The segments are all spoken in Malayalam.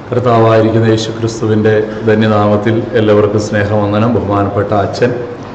കർത്താവായിരിക്കുന്ന യേശു ക്രിസ്തുവിൻ്റെ ധന്യനാമത്തിൽ എല്ലാവർക്കും സ്നേഹവന്ദനം ബഹുമാനപ്പെട്ട അച്ഛൻ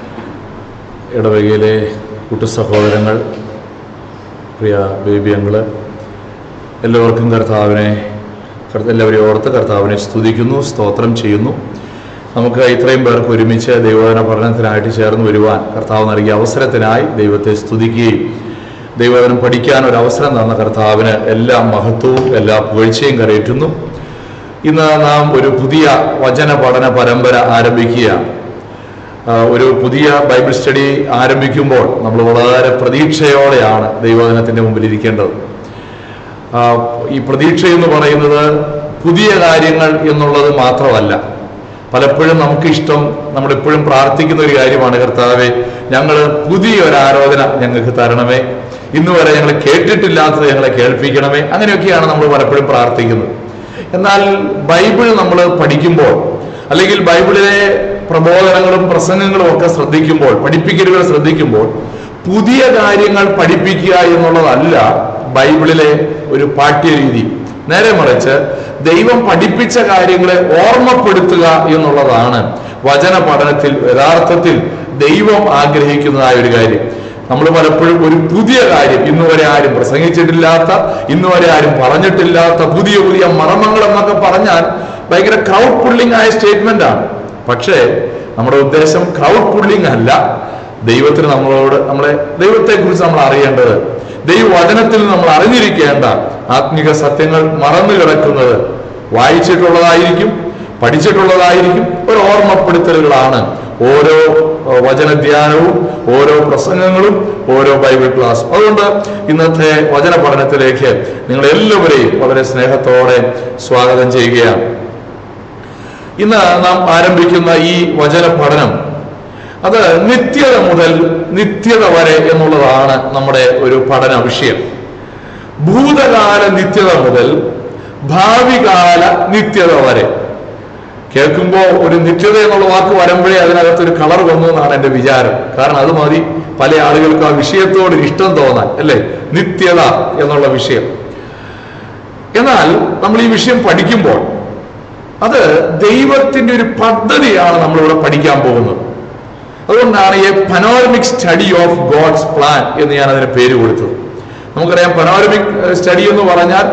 ഇടവകയിലെ കൂട്ടു സഹോദരങ്ങൾ പ്രിയ ബേബി അങ്ങള് എല്ലാവർക്കും കർത്താവിനെ കർത്ത- എല്ലാവരെയും ഓർത്ത് കർത്താവിനെ സ്തുതിക്കുന്നു സ്തോത്രം ചെയ്യുന്നു നമുക്ക് ഇത്രയും പേർക്ക് ഒരുമിച്ച് ദൈവവചന പഠനത്തിനായിട്ട് ചേർന്ന് വരുവാൻ കർത്താവ് നൽകിയ അവസരത്തിനായി ദൈവത്തെ സ്തുതിക്കുകയും ദൈവവചനം പഠിക്കാൻ ഒരു അവസരം തന്ന കർത്താവിന് എല്ലാ മഹത്വവും എല്ലാ പുകഴ്ചയും കരയറ്റുന്നു ഇന്ന് നാം ഒരു പുതിയ വചന പഠന പരമ്പര ആരംഭിക്കുകയാണ് ആ, ഒരു പുതിയ ബൈബിൾ സ്റ്റഡി ആരംഭിക്കുമ്പോൾ നമ്മൾ വളരെ പ്രതീക്ഷയോടെയാണ് ദൈവവചനത്തിന്റെ മുമ്പിൽ ഇരിക്കേണ്ടത് ആ, ഈ പ്രതീക്ഷ എന്ന് പറയുന്നത് പുതിയ കാര്യങ്ങൾ എന്നുള്ളത് മാത്രമല്ല പലപ്പോഴും നമുക്ക് ഇഷ്ടം നമ്മളെപ്പോഴും പ്രാർത്ഥിക്കുന്ന ഒരു കാര്യമാണ് കർത്താവെ ഞങ്ങൾ പുതിയ ഒരു ആലോചന ഞങ്ങൾക്ക് തരണമേ ഇന്ന് വരെ ഞങ്ങൾ കേട്ടിട്ടില്ലാത്തത് ഞങ്ങളെ കേൾപ്പിക്കണമേ അങ്ങനെയൊക്കെയാണ് നമ്മൾ പലപ്പോഴും പ്രാർത്ഥിക്കുന്നത് എന്നാൽ ബൈബിൾ നമ്മൾ പഠിക്കുമ്പോൾ അല്ലെങ്കിൽ ബൈബിളിലെ പ്രബോധനങ്ങളും പ്രസംഗങ്ങളും ഒക്കെ ശ്രദ്ധിക്കുമ്പോൾ പഠിപ്പിക്കലുകൾ ശ്രദ്ധിക്കുമ്പോൾ പുതിയ കാര്യങ്ങൾ പഠിപ്പിക്കുക എന്നുള്ളതല്ല ബൈബിളിലെ ഒരു പാഠ്യരീതി നേരെ മറിച്ച് ദൈവം പഠിപ്പിച്ച കാര്യങ്ങളെ ഓർമ്മപ്പെടുത്തുക എന്നുള്ളതാണ് വചന പഠനത്തിൽ യഥാർത്ഥത്തിൽ ദൈവം ആഗ്രഹിക്കുന്നതായ ഒരു കാര്യം നമ്മൾ പലപ്പോഴും ഒരു പുതിയ കാര്യം ഇന്ന് വരെ ആരും പ്രസംഗിച്ചിട്ടില്ലാത്ത ഇന്ന് വരെ ആരും പറഞ്ഞിട്ടില്ലാത്ത പുതിയ പുതിയ മർമ്മങ്ങൾ എന്നൊക്കെ പറഞ്ഞാൽ ഭയങ്കര ക്രൗഡ് പുള്ളിംഗ് ആയ സ്റ്റേറ്റ്മെന്റ് ആണ് പക്ഷേ നമ്മുടെ ഉദ്ദേശം ക്രൗഡ് പുള്ളിംഗ് അല്ല ദൈവത്തിന് നമ്മളോട് നമ്മളെ ദൈവത്തെ കുറിച്ച് നമ്മൾ അറിയേണ്ടത് ദൈവവചനത്തിൽ നമ്മൾ അറിഞ്ഞിരിക്കേണ്ട ആത്മിക സത്യങ്ങൾ മറന്നു കിടക്കുന്നത് വായിച്ചിട്ടുള്ളതായിരിക്കും പഠിച്ചിട്ടുള്ളതായിരിക്കും ഒരു ഓർമ്മപ്പെടുത്തലുകളാണ് ഓരോ ഏഹ്, വചനധ്യാനവും ഓരോ പ്രസംഗങ്ങളും ഓരോ ബൈബിൾ ക്ലാസ്സും അതുകൊണ്ട് ഇന്നത്തെ വചന പഠനത്തിലേക്ക് നിങ്ങൾ എല്ലാവരെയും വളരെ സ്നേഹത്തോടെ സ്വാഗതം ചെയ്യുകയാണ് ഇന്ന് നാം ആരംഭിക്കുന്ന ഈ വചന പഠനം അത് നിത്യത മുതൽ നിത്യത വരെ എന്നുള്ളതാണ് നമ്മുടെ ഒരു പഠന വിഷയം ഭൂതകാല നിത്യത മുതൽ ഭാവികാല നിത്യത വരെ കേൾക്കുമ്പോൾ ഒരു നിത്യത എന്നുള്ള വാക്ക് വരുമ്പോഴേ അതിനകത്ത് ഒരു കളർ വന്നു എന്നാണ് എന്റെ വിചാരം കാരണം അത് മതി പല ആളുകൾക്കും ആ വിഷയത്തോട് ഇഷ്ടം തോന്നാൻ അല്ലേ നിത്യത എന്നുള്ള വിഷയം എന്നാൽ നമ്മൾ ഈ വിഷയം പഠിക്കുമ്പോൾ അത് ദൈവത്തിന്റെ ഒരു പദ്ധതിയാണ് നമ്മളിവിടെ പഠിക്കാൻ പോകുന്നത് അതുകൊണ്ടാണ് a panoramic study of God's plan എന്ന് ഞാൻ അതിന് പേര് കൊടുത്തത് നമുക്കറിയാം പനോരമിക് സ്റ്റഡി എന്ന് പറഞ്ഞാൽ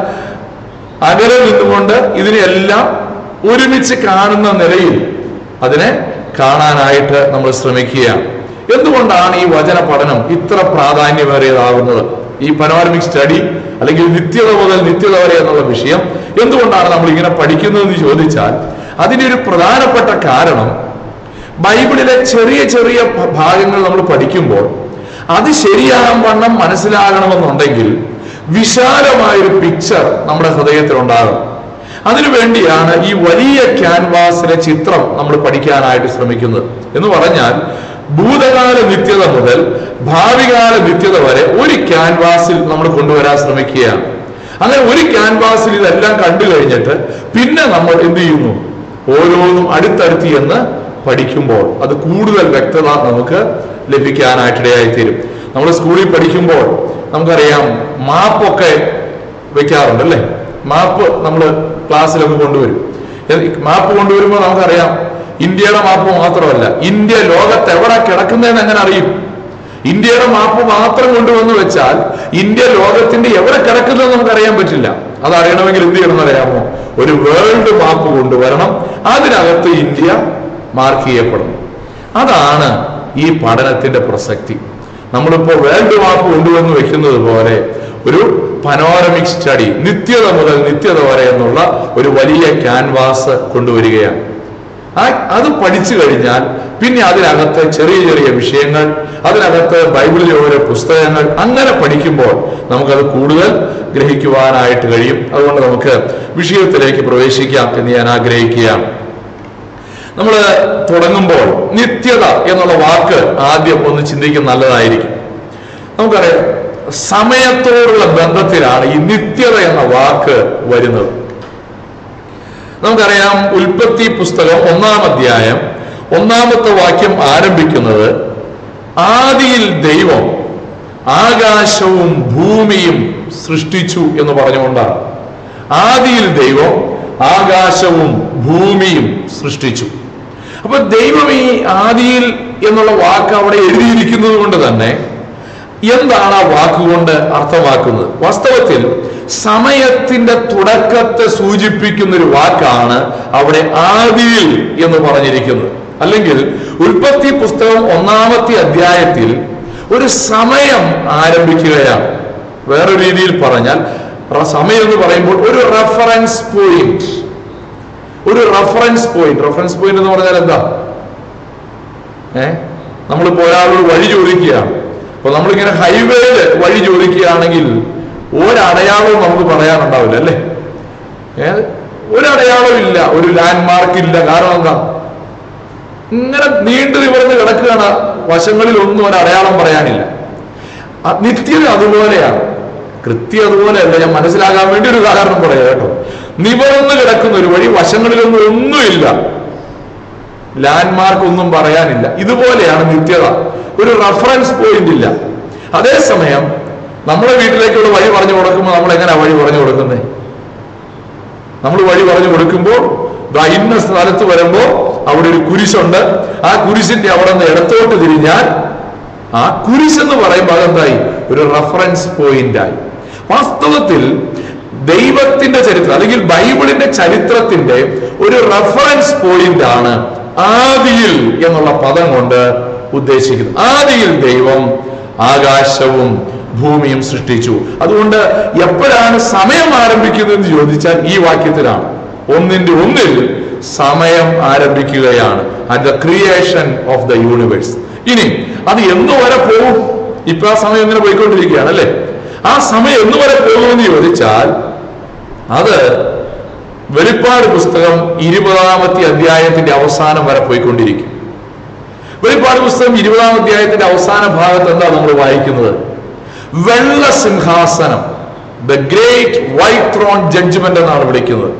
അകലെ നിന്നുകൊണ്ട് ഇതിനെല്ലാം ഒരുമിച്ച് കാണുന്ന നിലയിൽ അതിനെ കാണാനായിട്ട് നമ്മൾ ശ്രമിക്കുകയാണ് എന്തുകൊണ്ടാണ് ഈ വചന പഠനം ഇത്ര പ്രാധാന്യമേറിയതാകുന്നത് ഈ പനോരമിക് സ്റ്റഡി അല്ലെങ്കിൽ നിത്യത മുതൽ നിത്യത വരെ എന്നുള്ള വിഷയം എന്തുകൊണ്ടാണ് നമ്മൾ ഇങ്ങനെ പഠിക്കുന്നതെന്ന് ചോദിച്ചാൽ അതിന്റെ ഒരു പ്രധാനപ്പെട്ട കാരണം ബൈബിളിലെ ചെറിയ ചെറിയ ഭ- ഭാഗങ്ങൾ നമ്മൾ പഠിക്കുമ്പോൾ അത് ശരിയാകാൻ വണ്ണം മനസ്സിലാകണമെന്നുണ്ടെങ്കിൽ വിശാലമായൊരു പിക്ചർ നമ്മുടെ ഹൃദയത്തിൽ ഉണ്ടാകും അതിനുവേണ്ടിയാണ് ഈ വലിയ ക്യാൻവാസിലെ ചിത്രം നമ്മൾ പഠിക്കാനായിട്ട് ശ്രമിക്കുന്നത് എന്ന് പറഞ്ഞാൽ ഭൂതകാല നിത്യത മുതൽ ഭാവികാല നിത്യത വരെ ഒരു ക്യാൻവാസിൽ നമ്മൾ കൊണ്ടുവരാൻ ശ്രമിക്കുകയാണ് അങ്ങനെ ഒരു ക്യാൻവാസിൽ ഇതെല്ലാം കണ്ടു കഴിഞ്ഞിട്ട് പിന്നെ നമ്മൾ എന്ത് ചെയ്യുന്നു ഓരോന്നും അടുത്തടുത്ത് എന്ന് പഠിക്കുമ്പോൾ അത് കൂടുതൽ വ്യക്തത നമുക്ക് ലഭിക്കാനായിട്ടിടയായിത്തീരും നമ്മൾ സ്കൂളിൽ പഠിക്കുമ്പോൾ നമുക്കറിയാം മാപ്പൊക്കെ വെക്കാറുണ്ട് അല്ലേ മാപ്പ് നമ്മൾ ക്ലാസ്സിലൊക്കെ കൊണ്ടുവരും ഏ- മാപ്പ് കൊണ്ടുവരുമ്പോൾ നമുക്കറിയാം ഇന്ത്യയുടെ മാപ്പ് മാത്രമല്ല ഇന്ത്യ ലോകത്ത് എവിടെ കിടക്കുന്നതെന്ന് എങ്ങനെ അറിയും ഇന്ത്യയുടെ മാപ്പ് മാത്രം കൊണ്ടുവന്ന് വെച്ചാൽ ഇന്ത്യ ലോകത്തിന്റെ എവിടെ കിടക്കുന്നതെന്ന് നമുക്ക് അറിയാൻ പറ്റില്ല അത് അറിയണമെങ്കിൽ എന്ത് ചെയ്യണമെന്ന് അറിയാമോ ഒരു വേൾഡ് മാപ്പ് കൊണ്ടുവരണം അതിനകത്ത് ഇന്ത്യ മാർക്ക് ചെയ്യപ്പെടണം അതാണ് ഈ പഠനത്തിന്റെ പ്രസക്തി നമ്മളിപ്പോ വേൾഡ് മാപ്പ് കൊണ്ടുവന്ന് വെക്കുന്നത് പോലെ ഒരു പനോരമിക് സ്റ്റഡി നിത്യത മുതൽ നിത്യത വരെ എന്നുള്ള ഒരു വലിയ ക്യാൻവാസ് കൊണ്ടുവരികയാണ് ആ അത് പഠിച്ചു കഴിഞ്ഞാൽ പിന്നെ അതിനകത്ത് ചെറിയ ചെറിയ വിഷയങ്ങൾ അതിനകത്ത് ബൈബിളിലെ ഓരോ പുസ്തകങ്ങൾ അങ്ങനെ പഠിക്കുമ്പോൾ നമുക്കത് കൂടുതൽ ഗ്രഹിക്കുവാനായിട്ട് കഴിയും അതുകൊണ്ട് നമുക്ക് വിഷയത്തിലേക്ക് പ്രവേശിക്കാം എന്ന് ഞാൻ ആഗ്രഹിക്കുകയാണ് നമ്മൾ തുടങ്ങുമ്പോൾ നിത്യത എന്നുള്ള വാക്ക് ആദ്യം ഒന്ന് ചിന്തിക്കുന്ന നല്ലതായിരിക്കും നമുക്കറിയാം സമയത്തോടുള്ള ബന്ധത്തിലാണ് ഈ നിത്യത എന്ന വാക്ക് വരുന്നത് നമുക്കറിയാം ഉൽപ്പത്തി പുസ്തകം ഒന്നാം അധ്യായം ഒന്നാമത്തെ വാക്യം ആരംഭിക്കുന്നത് ആദിയിൽ ദൈവം ആകാശവും ഭൂമിയും സൃഷ്ടിച്ചു എന്ന് പറഞ്ഞുകൊണ്ടാണ് ആദിയിൽ ദൈവം ആകാശവും ഭൂമിയും സൃഷ്ടിച്ചു അപ്പൊ ദൈവം ഈ ആദിയിൽ എന്നുള്ള വാക്ക് അവിടെ എഴുതിയിരിക്കുന്നത് കൊണ്ട് തന്നെ എന്താണ് ആ വാക്കുകൊണ്ട് അർത്ഥമാക്കുന്നത് വാസ്തവത്തിൽ സമയത്തിന്റെ തുടക്കത്തെ സൂചിപ്പിക്കുന്ന ഒരു വാക്കാണ് അവിടെ ആദിയിൽ എന്ന് പറഞ്ഞിരിക്കുന്നത് അല്ലെങ്കിൽ ഉൽപ്പത്തി പുസ്തകം ഒന്നാമത്തെ അധ്യായത്തിൽ ഒരു സമയം ആരംഭിക്കുകയാണ് വേറെ രീതിയിൽ പറഞ്ഞാൽ റ- സമയം എന്ന് പറയുമ്പോൾ ഒരു റെഫറൻസ് പോയിന്റ് ഒരു റെഫറൻസ് പോയിന്റ് റെഫറൻസ് പോയിന്റ് എന്ന് പറഞ്ഞാൽ എന്താ ഏ നമ്മളിപ്പോ ഒരാളോട് വഴി ചോദിക്കുകയാണ് അപ്പൊ നമ്മളിങ്ങനെ ഹൈവേയില് വഴി ചോദിക്കുകയാണെങ്കിൽ ഒരടയാളവും നമുക്ക് പറയാനുണ്ടാവില്ല അല്ലേ ഏ ഒരടയാളവും ഇല്ല ഒരു ലാൻഡ് മാർക്ക് ഇല്ല കാരണം എന്താ ഇങ്ങനെ നീണ്ടു നിവർന്ന് കിടക്കുകയാണ് വശങ്ങളിൽ ഒന്നും ഒരു അടയാളം പറയാനില്ല ആ നിത്യത അതുപോലെയാണ് കൃത്യം അതുപോലെയല്ല ഞാൻ മനസ്സിലാകാൻ വേണ്ടി ഒരു കാരണം പറയാം കേട്ടോ നിവർന്ന് കിടക്കുന്ന ഒരു വഴി വശങ്ങളിലൊന്നും ഒന്നുമില്ല ലാൻഡ്മാർക്ക് ഒന്നും പറയാനില്ല ഇതുപോലെയാണ് നിത്യത ഒരു റഫറൻസ് പോയിന്റ് ഇല്ല അതേസമയം നമ്മുടെ വീട്ടിലേക്കുള്ള വഴി പറഞ്ഞു കൊടുക്കുമ്പോൾ നമ്മൾ എങ്ങനെ വഴി പറഞ്ഞു കൊടുക്കുന്നത് നമ്മൾ വഴി പറഞ്ഞു കൊടുക്കുമ്പോൾ ദാ ഇന്ന സ്ഥലത്ത് വരുമ്പോ അവിടെ ഒരു കുരിശുണ്ട് ആ കുരിശിന്റെ അവിടെ നിന്ന് ഇടത്തോട്ട് തിരിഞ്ഞാൽ ആ കുരിശ് എന്ന് പറയുമ്പോൾ അതെന്തായി ഒരു റഫറൻസ് പോയിന്റ് ആയി വാസ്തവത്തിൽ ദൈവത്തിന്റെ ചരിത്രം അല്ലെങ്കിൽ ബൈബിളിന്റെ ചരിത്രത്തിന്റെ ഒരു റഫറൻസ് പോയിന്റ് ആണ് ആദിയിൽ എന്നുള്ള പദം കൊണ്ട് ഉദ്ദേശിക്കുന്നത് ആദിയിൽ ദൈവം ആകാശവും ഭൂമിയും സൃഷ്ടിച്ചു അതുകൊണ്ട് എപ്പോഴാണ് സമയം ആരംഭിക്കുന്നത് എന്ന് ചോദിച്ചാൽ ഈ വാക്യത്തിലാണ് ഒന്നിന്റെ ഒന്നിൽ സമയം ആരംഭിക്കുകയാണ് at the creation of the universe ഇനി അത് എന്ന് വരെ പോകും ഇപ്പൊ ആ സമയം ഇങ്ങനെ പോയിക്കൊണ്ടിരിക്കുകയാണ് അല്ലെ ആ സമയം എന്ന് വരെ പോകുമെന്ന് ചോദിച്ചാൽ അത് വെളിപ്പാട് പുസ്തകം ഇരുപതാമത്തെ അധ്യായത്തിന്റെ അവസാനം വരെ പോയിക്കൊണ്ടിരിക്കും വെളിപ്പാട് പുസ്തകം ഇരുപതാം അധ്യായത്തിന്റെ അവസാന ഭാഗത്ത് എന്താ നമ്മൾ വായിക്കുന്നത് വെള്ള സിംഹാസനം the great white throne judgment എന്നാണ് വിളിക്കുന്നത്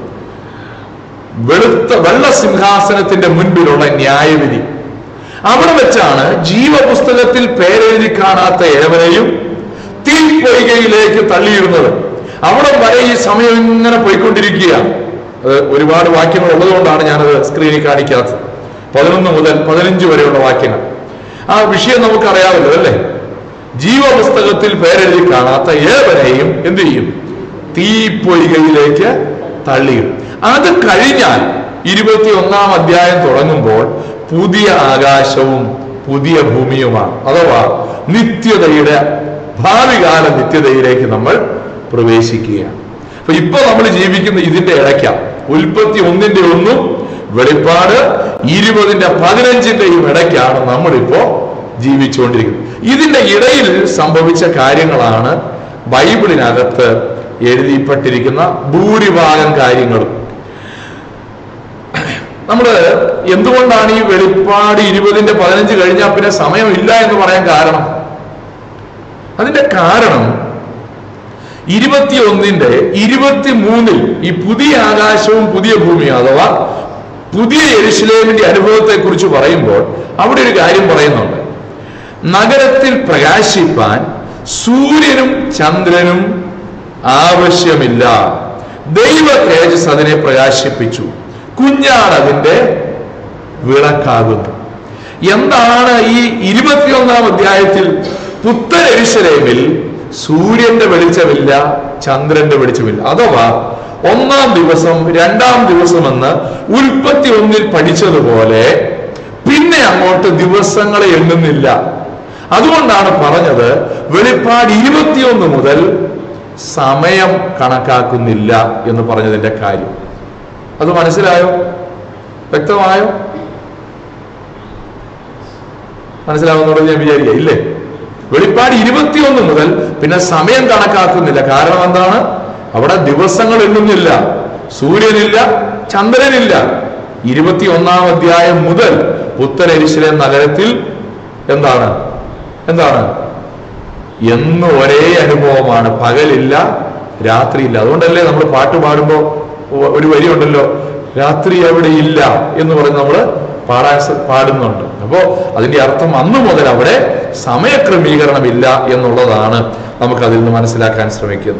വെളുത്ത വെള്ള സിംഹാസനത്തിന്റെ മുൻപിലുള്ള ന്യായവിധി അവിടെ വെച്ചാണ് ജീവപുസ്തകത്തിൽ പേരെഴുതി കാണാത്ത ഏവനെയും തീപ്പൊയ്കയിലേക്ക് തള്ളിയിരുന്നത് അവിടെ വരെ ഈ സമയം ഇങ്ങനെ പോയിക്കൊണ്ടിരിക്കുകയാണ് അത് ഒരുപാട് വാക്യങ്ങൾ ഉള്ളതുകൊണ്ടാണ് ഞാനത് സ്ക്രീനിൽ കാണിക്കാത്തത് പതിനൊന്ന് മുതൽ പതിനഞ്ച് വരെയുള്ള വാക്യങ്ങൾ ആ വിഷയം നമുക്കറിയാമല്ലോ അല്ലേ ജീവപുസ്തകത്തിൽ പേരെഴുതി കാണാത്ത ഏവനെയും എന്ത് ചെയ്യും തീപ്പൊയ്കയിലേക്ക് തള്ളിയിടും അത് കഴിഞ്ഞാൽ ഇരുപത്തി ഒന്നാം അധ്യായം തുടങ്ങുമ്പോൾ പുതിയ ആകാശവും പുതിയ ഭൂമിയുമാണ് അഥവാ നിത്യതയുടെ ഭാവികാല നിത്യതയിലേക്ക് നമ്മൾ പ്രവേശിക്കുകയാണ് അപ്പൊ ഇപ്പൊ നമ്മൾ ജീവിക്കുന്ന ഇതിന്റെ ഇടയ്ക്കാണ് ഉൽപ്പത്തി ഒന്നിന്റെ ഒന്നും വെളിപ്പാട് ഇരുപതിന്റെ പതിനഞ്ചിന്റെയും ഇടയ്ക്കാണ് നമ്മളിപ്പോ ജീവിച്ചുകൊണ്ടിരിക്കുന്നത് ഇതിന്റെ ഇടയിൽ സംഭവിച്ച കാര്യങ്ങളാണ് ബൈബിളിനകത്ത് എഴുതിപ്പെട്ടിരിക്കുന്ന ഭൂരിഭാഗം കാര്യങ്ങളും നമ്മള് എന്തുകൊണ്ടാണ് ഈ വെളിപ്പാട് ഇരുപതിന്റെ പതിനഞ്ച് കഴിഞ്ഞാൽ പിന്നെ സമയമില്ല എന്ന് പറയാൻ കാരണം അതിന്റെ കാരണം ഇരുപത്തിയൊന്നിന്റെ ഇരുപത്തിമൂന്നിൽ ഈ പുതിയ ആകാശവും പുതിയ ഭൂമിയും അഥവാ പുതിയ യെരുശലേമിന്റെ അനുഭവത്തെ കുറിച്ച് പറയുമ്പോൾ അവിടെ ഒരു കാര്യം പറയുന്നുണ്ട് നഗരത്തിൽ പ്രകാശിപ്പാൻ സൂര്യനും ചന്ദ്രനും ആവശ്യമില്ല ദൈവ തേജസ് അതിനെ പ്രകാശിപ്പിച്ചു കുഞ്ഞാണ് അതിന്റെ വിളക്കാകുന്നു എന്താണ് ഈ ഇരുപത്തിയൊന്നാം അധ്യായത്തിൽ പുത്തൻ എരിശലേമിൽ സൂര്യന്റെ വെളിച്ചമില്ല ചന്ദ്രന്റെ വെളിച്ചമില്ല അഥവാ ഒന്നാം ദിവസം രണ്ടാം ദിവസം എന്ന് ഉൽപ്പത്തി ഒന്നിൽ പഠിച്ചതുപോലെ പിന്നെ അങ്ങോട്ട് ദിവസങ്ങളെ എണ്ണുന്നില്ല അതുകൊണ്ടാണ് പറഞ്ഞത് വെളിപ്പാട് ഇരുപത്തിയൊന്ന് മുതൽ സമയം കണക്കാക്കുന്നില്ല എന്ന് പറഞ്ഞതിന്റെ കാര്യം അത് മനസ്സിലായോ വ്യക്തമായോ മനസ്സിലാവുന്നുള്ളത് ഞാൻ വിചാരിക്കുക ഇല്ലേ വെളിപ്പാട് ഇരുപത്തിയൊന്ന് മുതൽ പിന്നെ സമയം കണക്കാക്കുന്നില്ല കാരണം എന്താണ് അവിടെ ദിവസങ്ങൾ എണ്ണുന്നില്ല സൂര്യനില്ല ചന്ദ്രനില്ല ഇരുപത്തിയൊന്നാം അധ്യായം മുതൽ പുത്തരരിശിലെ നഗരത്തിൽ എന്താണ് എന്താണ് എന്ന് ഒരേ അനുഭവമാണ് പകലില്ല രാത്രിയില്ല അതുകൊണ്ടല്ലേ നമ്മൾ പാട്ട് പാടുമ്പോൾ ഒരു വരിയുണ്ടല്ലോ രാത്രി അവിടെ ഇല്ല എന്ന് പറഞ്ഞ് നമ്മൾ പാടാൻ സ- പാടുന്നുണ്ട് അപ്പോ അതിന്റെ അർത്ഥം അന്ന് മുതൽ അവിടെ സമയക്രമീകരണമില്ല എന്നുള്ളതാണ് നമുക്ക് അതിൽ നിന്ന് മനസ്സിലാക്കാൻ ശ്രമിക്കുന്നത്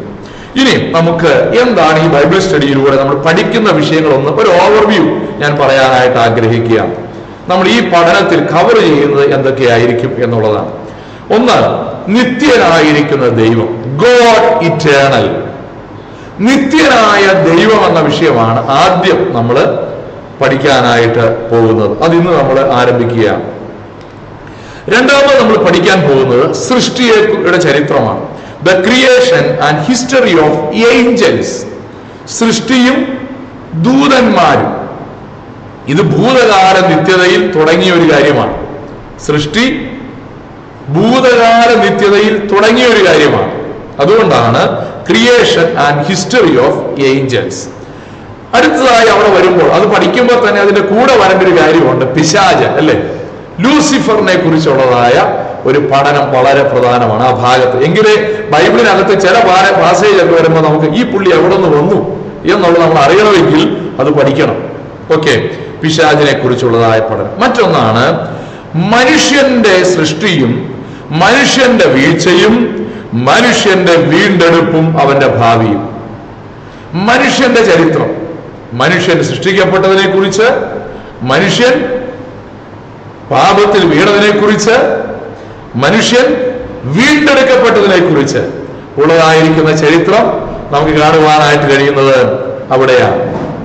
ഇനി നമുക്ക് എന്താണ് ഈ ബൈബിൾ സ്റ്റഡിയിലൂടെ നമ്മൾ പഠിക്കുന്ന വിഷയങ്ങളൊന്ന് ഒരു ഓവർവ്യൂ ഞാൻ പറയാനായിട്ട് ആഗ്രഹിക്കുകയാണ് നമ്മൾ ഈ പഠനത്തിൽ കവർ ചെയ്യുന്നത് എന്തൊക്കെയായിരിക്കും എന്നുള്ളതാണ് ഒന്ന് നിത്യനായിരിക്കുന്ന ദൈവം ഗോഡ് ഇറ്റേണൽ നിത്യനായ ദൈവം എന്ന വിഷയമാണ് ആദ്യം നമ്മൾ പഠിക്കാനായിട്ട് പോകുന്നത് അത് ഇന്ന് നമ്മൾ ആരംഭിക്കുകയാണ് രണ്ടാമത് നമ്മൾ പഠിക്കാൻ പോകുന്നത് സൃഷ്ടിയുടെ ചരിത്രമാണ് the creation and history of angels സൃഷ്ടിയും ദൂതന്മാരും ഇത് ഭൂതകാല നിത്യതയിൽ തുടങ്ങിയ ഒരു കാര്യമാണ് സൃഷ്ടി ഭൂതകാല നിത്യതയിൽ തുടങ്ങിയ ഒരു കാര്യമാണ് അതുകൊണ്ടാണ് creation and history of angels അടുത്തതായി അവിടെ വരുമ്പോൾ അത് പഠിക്കുമ്പോൾ തന്നെ അതിന്റെ കൂടെ വരേണ്ട ഒരു കാര്യമുണ്ട് പിശാജ് അല്ലെ ലൂസിഫറിനെ കുറിച്ചുള്ളതായ ഒരു പഠനം വളരെ പ്രധാനമാണ് ആ ഭാഗത്ത് എങ്കിലേ ബൈബിളിനകത്ത് ചില പാസേജ് ഒക്കെ വരുമ്പോൾ നമുക്ക് ഈ പുള്ളി എവിടെ നിന്ന് വന്നു എന്നുള്ളത് നമ്മൾ അറിയണമെങ്കിൽ അത് പഠിക്കണം ഓക്കെ പിശാചിനെ കുറിച്ചുള്ളതായ പഠനം മറ്റൊന്നാണ് മനുഷ്യന്റെ സൃഷ്ടിയും മനുഷ്യന്റെ വീഴ്ചയും മനുഷ്യന്റെ വീണ്ടെടുപ്പും അവന്റെ ഭാവിയും മനുഷ്യന്റെ ചരിത്രം മനുഷ്യൻ സൃഷ്ടിക്കപ്പെട്ടതിനെ കുറിച്ച് മനുഷ്യൻ പാപത്തിൽ വീണതിനെ കുറിച്ച് മനുഷ്യൻ വീണ്ടെടുക്കപ്പെട്ടതിനെ കുറിച്ച് ഉള്ളതായിരിക്കുന്ന ചരിത്രം നമുക്ക് കാണുവാനായിട്ട് കഴിയുന്നത് അവിടെയാണ്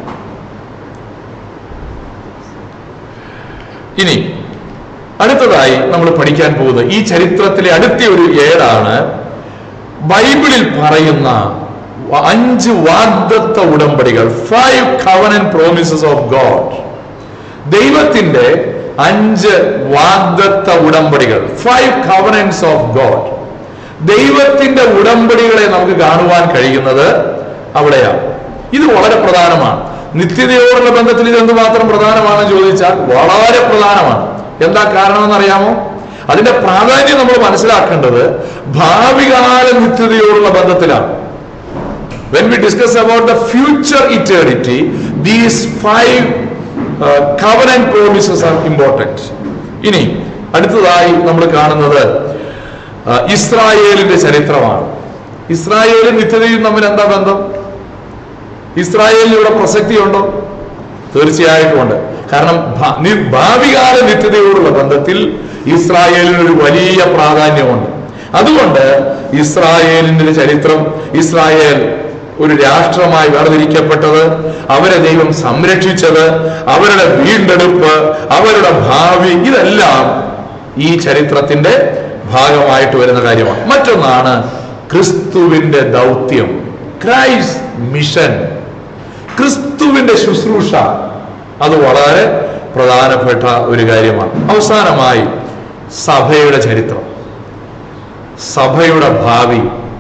ഇനി അടുത്തതായി നമ്മൾ പഠിക്കാൻ പോകുന്നത് ഈ ചരിത്രത്തിലെ അടുത്ത ഒരു ഏടാണ് ബൈബിളിൽ പറയുന്ന അഞ്ച് വാഗ്ദത്ത ഉടമ്പടികൾ five covenant promises of God ദൈവത്തിന്റെ അഞ്ച് വാഗ്ദത്ത ഉടമ്പടികൾ ഫൈവ് കവനൻസ് ഓഫ് ഗോഡ് ദൈവത്തിന്റെ ഉടമ്പടികളെ നമുക്ക് കാണുവാൻ കഴിയുന്നത് അവിടെയാണ് ഇത് വളരെ പ്രധാനമാണ് നിത്യതയോടുള്ള ബന്ധത്തിൽ ഇത് എന്തുമാത്രം പ്രധാനമാണെന്ന് ചോദിച്ചാൽ വളരെ പ്രധാനമാണ് എന്താ കാരണമെന്ന് അറിയാമോ അതിന്റെ പ്രാധാന്യം നമ്മൾ മനസ്സിലാക്കേണ്ടത് ഭാവികാല നിത്യതയോടുള്ള ബന്ധത്തിലാണ് when we discuss about the future eternity these five uh, covenant promises are important ഇനി അടുത്തതായി നമ്മൾ കാണുന്നത് uh, ഇസ്രായേലിന്റെ ചരിത്രമാണ് ഇസ്രായേലും നിത്യതയും തമ്മിൽ എന്താ ബന്ധം ഇസ്രായേലിന് ഇവിടെ പ്രസക്തിയുണ്ടോ തീർച്ചയായിട്ടും ഉണ്ട് കാരണം ഭ- നി- ഭാവികാല നിത്യതയോടുള്ള ബന്ധത്തിൽ ഇസ്രായേലിന് ഒരു വലിയ പ്രാധാന്യമുണ്ട് അതുകൊണ്ട് ഇസ്രായേലിന്റെ ചരിത്രം ഇസ്രായേൽ ഒരു രാഷ്ട്രമായി വേർതിരിക്കപ്പെട്ടത് അവരെ ദൈവം സംരക്ഷിച്ചത് അവരുടെ വീണ്ടെടുപ്പ് അവരുടെ ഭാവി ഇതെല്ലാം ഈ ചരിത്രത്തിന്റെ ഭാഗമായിട്ട് വരുന്ന കാര്യമാണ് മറ്റൊന്നാണ് ക്രിസ്തുവിന്റെ ദൗത്യം ക്രൈസ്റ്റ് മിഷൻ ക്രിസ്തുവിന്റെ ശുശ്രൂഷ അത് വളരെ പ്രധാനപ്പെട്ട ഒരു കാര്യമാണ് അവസാനമായി സഭയുടെ ചരിത്രം സഭയുടെ ഭാവി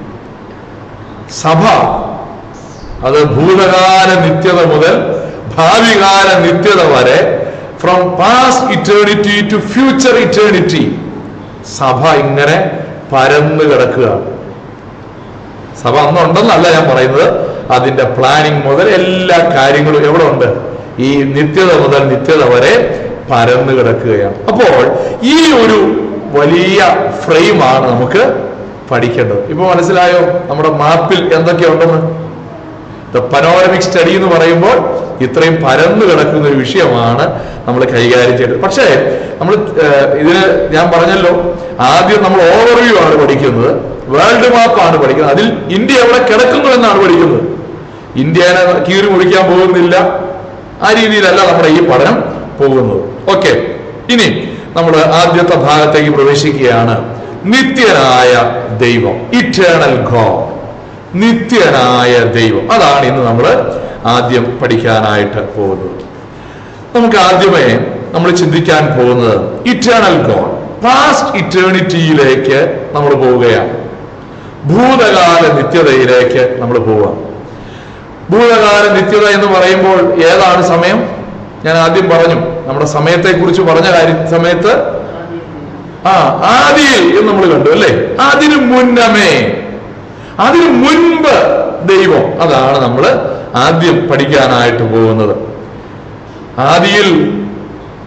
സഭ അത് ഭൂതകാല നിത്യത മുതൽ ഭാവികാല നിത്യത വരെ from past eternity to future eternity സഭ ഇങ്ങനെ പരന്നു കിടക്കുകയാണ് സഭ അന്നുണ്ടെന്നല്ല ഞാൻ പറയുന്നത് അതിന്റെ പ്ലാനിങ് മുതൽ എല്ലാ കാര്യങ്ങളും എവിടെ ഉണ്ട് ഈ നിത്യത മുതൽ നിത്യത വരെ പരന്നു കിടക്കുകയാണ് അപ്പോൾ ഈ ഒരു വലിയ ഫ്രെയിമാണ് നമുക്ക് പഠിക്കേണ്ടത് ഇപ്പൊ മനസ്സിലായോ നമ്മുടെ മാപ്പിൽ എന്തൊക്കെയുണ്ടെന്ന് ദ പനോരമിക് സ്റ്റഡി എന്ന് പറയുമ്പോൾ ഇത്രയും പരന്നു കിടക്കുന്ന ഒരു വിഷയമാണ് നമ്മൾ കൈകാര്യം ചെയ്തത് പക്ഷേ നമ്മൾ ഏഹ്, ഇതിന് ഞാൻ പറഞ്ഞല്ലോ ആദ്യം നമ്മൾ ഓവർവ്യൂ ആണ് പഠിക്കുന്നത് വേൾഡ് മാപ്പാണ് പഠിക്കുന്നത് അതിൽ ഇന്ത്യ എവിടെ കിടക്കുന്നു എന്നാണ് പഠിക്കുന്നത് ഇന്ത്യനെ കീറി മുറിക്കാൻ പോകുന്നില്ല ആ രീതിയിലല്ല നമ്മുടെ ഈ പഠനം പോകുന്നത് ഓക്കെ ഇനി നമ്മൾ ആദ്യത്തെ ഭാഗത്തേക്ക് പ്രവേശിക്കുകയാണ് നിത്യനായ ദൈവം ഇറ്റേണൽ ഗോഡ് നിത്യനായ ദൈവം അതാണ് ഇന്ന് നമ്മൾ ആദ്യം പഠിക്കാനായിട്ട് പോകുന്നത് നമുക്ക് ആദ്യമേ നമ്മൾ ചിന്തിക്കാൻ പോകുന്നത് ഇറ്റേണൽ ഗോഡ് പാസ്റ്റ് ഇറ്റേണിറ്റിയിലേക്ക് നമ്മൾ പോവുകയാണ് ഭൂതകാല നിത്യതയിലേക്ക് നമ്മൾ പോവുക ഭൂതകാല നിത്യത എന്ന് പറയുമ്പോൾ ഏതാണ് സമയം ഞാൻ ആദ്യം പറഞ്ഞു നമ്മുടെ സമയത്തെ കുറിച്ച് പറഞ്ഞ കാര്യം സമയത്ത് ആ ആദിയിൽ എന്ന് നമ്മൾ കണ്ടു അല്ലേ അതിനു മുന്നമേ അതിനു മുൻപ് ദൈവം അതാണ് നമ്മൾ ആദ്യം പഠിക്കാനായിട്ട് പോകുന്നത് ആദിയിൽ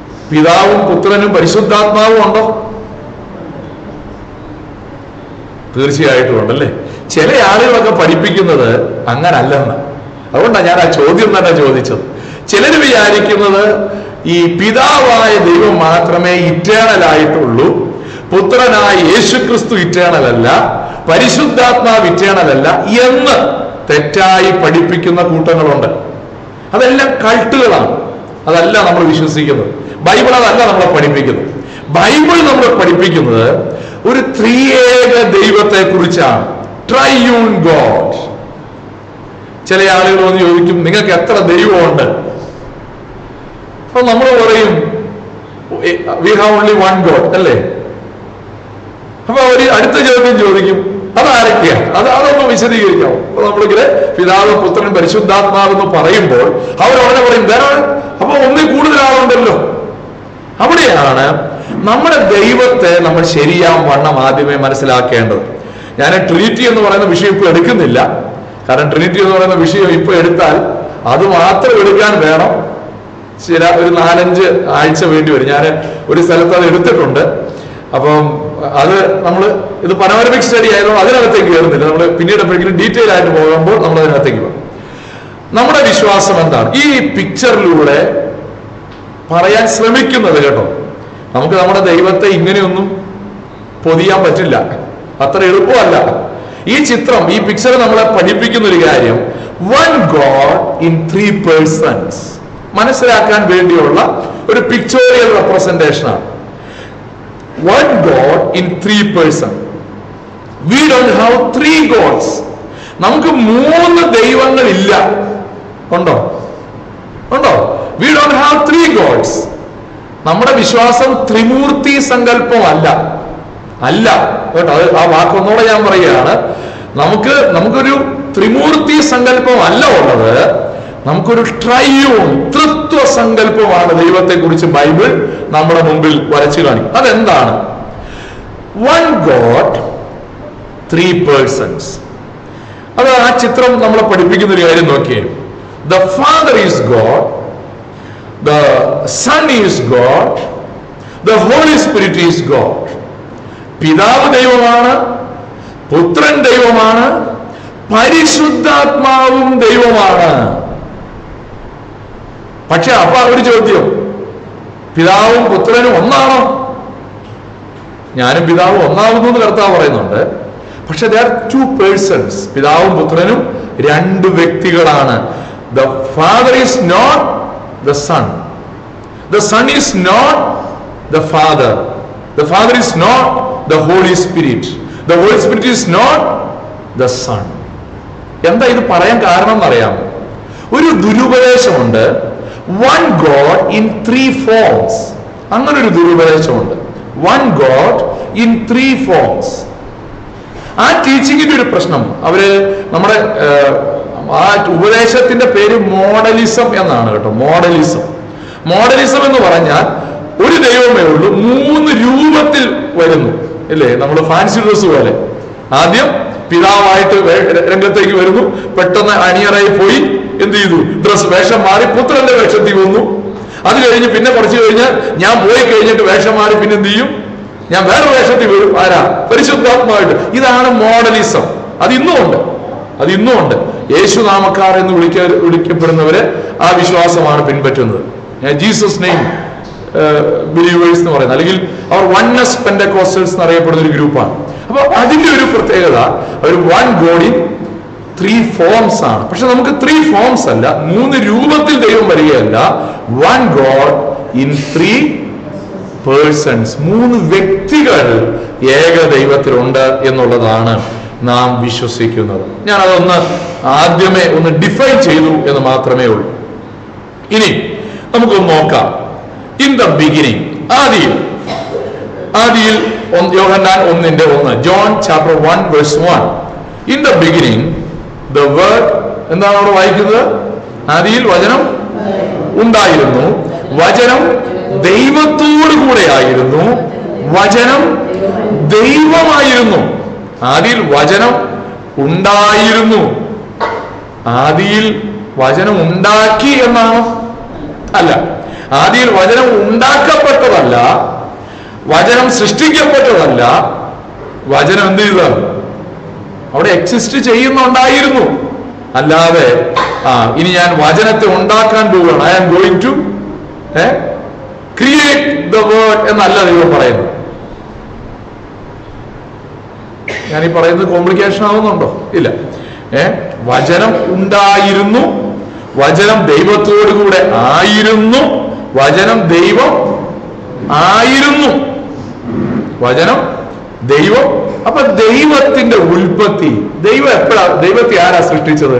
പിതാവും പുത്രനും പരിശുദ്ധാത്മാവും ഉണ്ടോ തീർച്ചയായിട്ടും ഉണ്ടല്ലേ ചില ആളുകളൊക്കെ പഠിപ്പിക്കുന്നത് അങ്ങനല്ലെന്ന് അതുകൊണ്ടാണ് ഞാൻ ആ ചോദ്യം തന്നെ ചോദിച്ചത് ചിലർ വിചാരിക്കുന്നത് ഈ പിതാവായ ദൈവം മാത്രമേ ഇറ്റേണൽ ആയിട്ടുള്ളൂ പുത്രനായ യേശുക്രിസ്തു ഇറ്റേണൽ അല്ല പരിശുദ്ധാത്മാവ് ഇറ്റേണൽ അല്ല എന്ന് തെറ്റായി പഠിപ്പിക്കുന്ന കൂട്ടങ്ങളുണ്ട് അതെല്ലാം കൾട്ടുകളാണ് അതല്ല നമ്മൾ വിശ്വസിക്കുന്നത് ബൈബിൾ അതല്ല നമ്മളെ പഠിപ്പിക്കുന്നത് ബൈബിൾ നമ്മളെ പഠിപ്പിക്കുന്നത് ഒരു ത്രിയേക ദൈവത്തെ കുറിച്ചാണ് ട്രൈയൂൺ ഗോഡ് ചില ആളുകൾ വന്ന് ചോദിക്കും നിങ്ങൾക്ക് എത്ര ദൈവമുണ്ട് അപ്പൊ നമ്മൾ പറയും we have only one God അല്ലേ അപ്പൊ അവര് അടുത്ത ചോദ്യം ചോദിക്കും അതാരൊക്കെയാ അത് അതൊന്ന് വിശദീകരിക്കാം അപ്പൊ നമ്മളിങ്ങനെ പിതാവ് പുത്രൻ പരിശുദ്ധാത്മാവ് എന്ന് പറയുമ്പോൾ അവർ അവനെ പറയും വേറെ അപ്പൊ ഒന്നിൽ കൂടുതൽ ആളുണ്ടല്ലോ അവിടെയാണ് നമ്മുടെ ദൈവത്തെ നമ്മൾ ശരിയാം വണ്ണം ആദ്യമേ മനസ്സിലാക്കേണ്ടത് ഞാൻ ട്രിനിറ്റി എന്ന് പറയുന്ന വിഷയം ഇപ്പൊ എടുക്കുന്നില്ല കാരണം ട്രിനിറ്റി എന്ന് പറയുന്ന വിഷയം ഇപ്പൊ എടുത്താൽ അത് മാത്രം എടുക്കാൻ വേണം ചില ഒരു നാലഞ്ച് ആഴ്ച വേണ്ടി വരും ഞാൻ ഒരു സ്ഥലത്ത് അത് എടുത്തിട്ടുണ്ട് അപ്പം അത് നമ്മൾ ഇത് പനോരമിക് സ്റ്റഡി ആയതുകൊണ്ട് അതിനകത്തേക്ക് കയറുന്നില്ല നമ്മൾ പിന്നീട് എപ്പോഴെങ്കിലും ഡീറ്റെയിൽ ആയിട്ട് പോകുമ്പോൾ നമ്മൾ അതിനകത്തേക്ക് പോകും നമ്മുടെ വിശ്വാസം എന്താണ് ഈ പിക്ചറിലൂടെ പറയാൻ ശ്രമിക്കുന്നത് കേട്ടോ നമുക്ക് നമ്മുടെ ദൈവത്തെ ഇങ്ങനെയൊന്നും പൊതിയാൻ പറ്റില്ല അത്ര എളുപ്പമല്ല ഈ ചിത്രം ഈ പിക്ചർ നമ്മളെ പഠിപ്പിക്കുന്ന ഒരു കാര്യം one God in three persons മനസ്സിലാക്കാൻ വേണ്ടിയുള്ള ഒരു പിക്ചോറിയൽ റെപ്രസെന്റേഷൻ ആണ് one God in three person we don't have three gods നമുക്ക് മൂന്ന് ദൈവങ്ങളില്ല ഉണ്ടോ ഉണ്ടോ we don't have three gods നമ്മുടെ വിശ്വാസം ത്രിമൂർത്തി സങ്കല്പമല്ല അല്ല കേട്ടോ അത് ആ വാക്കൊന്നുകൂടെ ഞാൻ പറയുകയാണ് നമുക്ക് നമുക്കൊരു ത്രിമൂർത്തി സങ്കല്പം അല്ല ഉള്ളത് നമുക്കൊരു ട്രയൂൺ തൃത്വ സങ്കല്പമാണ് ദൈവത്തെ കുറിച്ച് ബൈബിൾ നമ്മുടെ മുമ്പിൽ വരച്ചു കാണിക്കും അതെന്താണ് വൺ ഗോഡ് ത്രീ പേഴ്സൺസ് അത് ആ ചിത്രം നമ്മളെ പഠിപ്പിക്കുന്ന ഒരു കാര്യം നോക്കിയേ the Father is God the Son is God the Holy Spirit is God പിതാവ് ദൈവമാണ് പുത്രൻ ദൈവമാണ് പരിശുദ്ധാത്മാവും ദൈവമാണ് പക്ഷെ അപ്പൊ ഒരു ചോദ്യം പിതാവും പുത്രനും ഒന്നാണോ ഞാനും പിതാവും ഒന്നാവുന്നു എന്ന് കർത്താവ് പറയുന്നുണ്ട് പക്ഷെ ദർ ടു പേഴ്സൺസ് പിതാവും പുത്രനും രണ്ട് വ്യക്തികളാണ് the Father is not the Son the Son is not the Father the Father is not the Holy Spirit the Holy Spirit is not the Son എന്താ ഇത് പറയാൻ കാരണം എന്നറിയാമോ ഒരു ദുരുപദേശമുണ്ട് one God in three forms അങ്ങനെ ഒരു ദുരുപദേശമുണ്ട് one God in three forms ആ ടീച്ചിങ്ങിന്റെ ഒരു പ്രശ്നം അവര് നമ്മുടെ ഏഹ്, ആ ഉപദേശത്തിന്റെ പേര് മോഡലിസം എന്നാണ് കേട്ടോ മോഡലിസം മോഡലിസം എന്ന് പറഞ്ഞാൽ ഒരു ദൈവമേ ഉള്ളൂ മൂന്ന് രൂപത്തിൽ വരുന്നു ഇല്ലേ നമ്മൾ ഫാൻസി ഡ്രസ് പോലെ ആദ്യം പിതാവായിട്ട് വേ- രംഗത്തേക്ക് വരുന്നു പെട്ടെന്ന് അണിയറായി പോയി എന്ത് ചെയ്തു ഡ്രസ് വേഷം മാറി പുത്രന്റെ വേഷത്തിൽ വന്നു അത് കഴിഞ്ഞ് പിന്നെ കുറച്ച് കഴിഞ്ഞ് ഞാൻ പോയി കഴിഞ്ഞിട്ട് വേഷം മാറി പിന്നെ എന്ത് ചെയ്യും ഞാൻ വേറെ വേഷത്തിൽ വരും ആരാ പരിശുദ്ധാത്മാവായിട്ട് ഇതാണ് മോഡലിസം അത് ഇന്നും ഉണ്ട് അത് ഇന്നും ഉണ്ട് യേശു നാമക്കാർ എന്ന് വിളിക്ക വിളിക്കപ്പെടുന്നവര് ആ വിശ്വാസമാണ് പിൻപറ്റുന്നത് ജീസസ് നെയിം ബിലീവേഴ്സ് എന്ന് പറയുന്നത് അല്ലെങ്കിൽ അവർ വൺനെസ് പെൻഡക്കോസ്റ്റൽസ് എന്നറിയപ്പെടുന്ന ഒരു ഗ്രൂപ്പാണ് അപ്പൊ അതിന്റെ ഒരു പ്രത്യേകത ഒരു one God in three forms ആണ് പക്ഷെ നമുക്ക് ത്രീ ഫോംസ് അല്ല മൂന്ന് രൂപത്തിൽ ദൈവം വരികയല്ല one God in three persons മൂന്ന് വ്യക്തികൾ ഏക ദൈവത്തിലുണ്ട് എന്നുള്ളതാണ് നാം വിശ്വസിക്കുന്നത് ഞാൻ അതൊന്ന് ആദ്യമേ ഒന്ന് ഡിഫൈൻ ചെയ്തു എന്ന് മാത്രമേ ഉള്ളൂ ഇനി നമുക്കൊന്ന് നോക്കാം ഇൻ ദ ബിഗിനിങ് ആദിയിൽ ആദിയിൽ ഒന്ന് യോഹന്നാൻ ഒന്നിന്റെ ഒന്ന് John chapter one verse one in the beginning the word എന്താണ് അവിടെ വായിക്കുന്നത് ആദിയിൽ വചനം ഉണ്ടായിരുന്നു വചനം ദൈവത്തോടു കൂടെ ആയിരുന്നു വചനം ദൈവമായിരുന്നു ആദിയിൽ വചനം ഉണ്ടായിരുന്നു ആദിയിൽ വചനം ഉണ്ടാക്കി എന്നാണ് അല്ല ആദിയിൽ വചനം ഉണ്ടാക്കപ്പെട്ടതല്ല വചനം സൃഷ്ടിക്കപ്പെട്ടതല്ല വചനം എന്ത് ചെയ്ത അവിടെ എക്സിസ്റ്റ് ചെയ്യുന്നുണ്ടായിരുന്നു അല്ലാതെ ആ ഇനി ഞാൻ വചനത്തെ ഉണ്ടാക്കാൻ പോവുകയാണ് I am going to create the word എന്നല്ല ദൈവം പറയുന്നത് ഞാൻ ഈ പറയുന്നത് കോംപ്ലിക്കേഷൻ ആവുന്നുണ്ടോ ഇല്ല ഏ വചനം ഉണ്ടായിരുന്നു വചനം ദൈവത്തോടു കൂടെ ആയിരുന്നു വചനം ദൈവം ആയിരുന്നു വചനം ദൈവം അപ്പൊ ദൈവത്തിന്റെ ഉൽപ്പത്തി ദൈവം എപ്പോഴാ ദൈവത്തെ ആരാ സൃഷ്ടിച്ചത്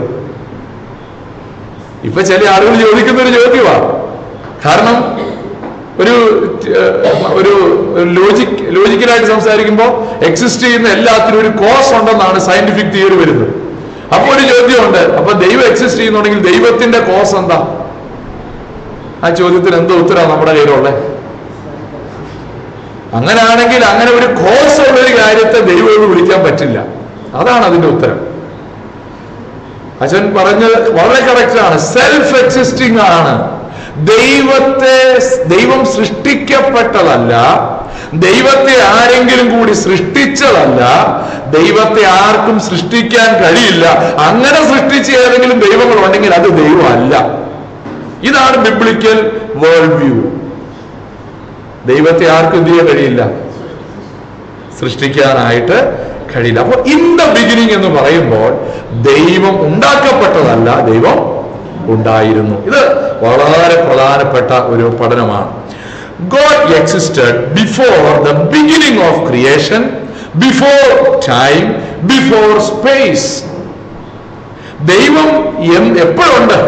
ഇപ്പൊ ചില ആളുകൾ ചോദിക്കുന്ന ഒരു ചോദ്യമാ കാരണം ഒരു ഏഹ്, ഒരു ലോജിക് ലോജിക്കലായിട്ട് സംസാരിക്കുമ്പോൾ എക്സിസ്റ്റ് ചെയ്യുന്ന എല്ലാത്തിനും ഒരു കോസ് ഉണ്ടെന്നാണ് സയന്റിഫിക് തിയറി വരുന്നത് അപ്പൊ ഒരു ചോദ്യമുണ്ട് അപ്പൊ ദൈവം എക്സിസ്റ്റ് ചെയ്യുന്നുണ്ടെങ്കിൽ ദൈവത്തിന്റെ കോസ് എന്താ ആ ചോദ്യത്തിന് എന്തോ ഉത്തരവാ നമ്മുടെ കയ്യിലുള്ളത് അങ്ങനെയാണെങ്കിൽ അങ്ങനെ ഒരു കോസ് ഉള്ള ഒരു കാര്യത്തെ ദൈവം എന്ന് വിളിക്കാൻ പറ്റില്ല അതാണ് അതിന്റെ ഉത്തരം അച്ഛൻ പറഞ്ഞത് വളരെ കറക്റ്റ് ആണ് സെൽഫ് എക്സിസ്റ്റിംഗ് ആണ് ദൈവത്തെ ദൈവം സൃഷ്ടിക്കപ്പെട്ടതല്ല ദൈവത്തെ ആരെങ്കിലും കൂടി സൃഷ്ടിച്ചതല്ല ദൈവത്തെ ആർക്കും സൃഷ്ടിക്കാൻ കഴിയില്ല അങ്ങനെ സൃഷ്ടിച്ച ഏതെങ്കിലും ദൈവങ്ങൾ ഉണ്ടെങ്കിൽ അത് ദൈവമല്ല ഇതാണ് ബിബ്ലിക്കൽ വേൾഡ് വ്യൂ ദൈവത്തെ ആർക്കും എന്ത് ചെയ്യാൻ കഴിയില്ല സൃഷ്ടിക്കാനായിട്ട് കഴിയില്ല അപ്പൊ ഇൻ ദ ബിഗിനിങ് എന്ന് പറയുമ്പോൾ ദൈവം ഉണ്ടാക്കപ്പെട്ടതല്ല ദൈവം ഉണ്ടായിരുന്നു ഇത് വളരെ പ്രധാനപ്പെട്ട ഒരു പഠനമാണ് God existed before the beginning of creation before time before space ദൈവം എം- എപ്പോഴുണ്ട്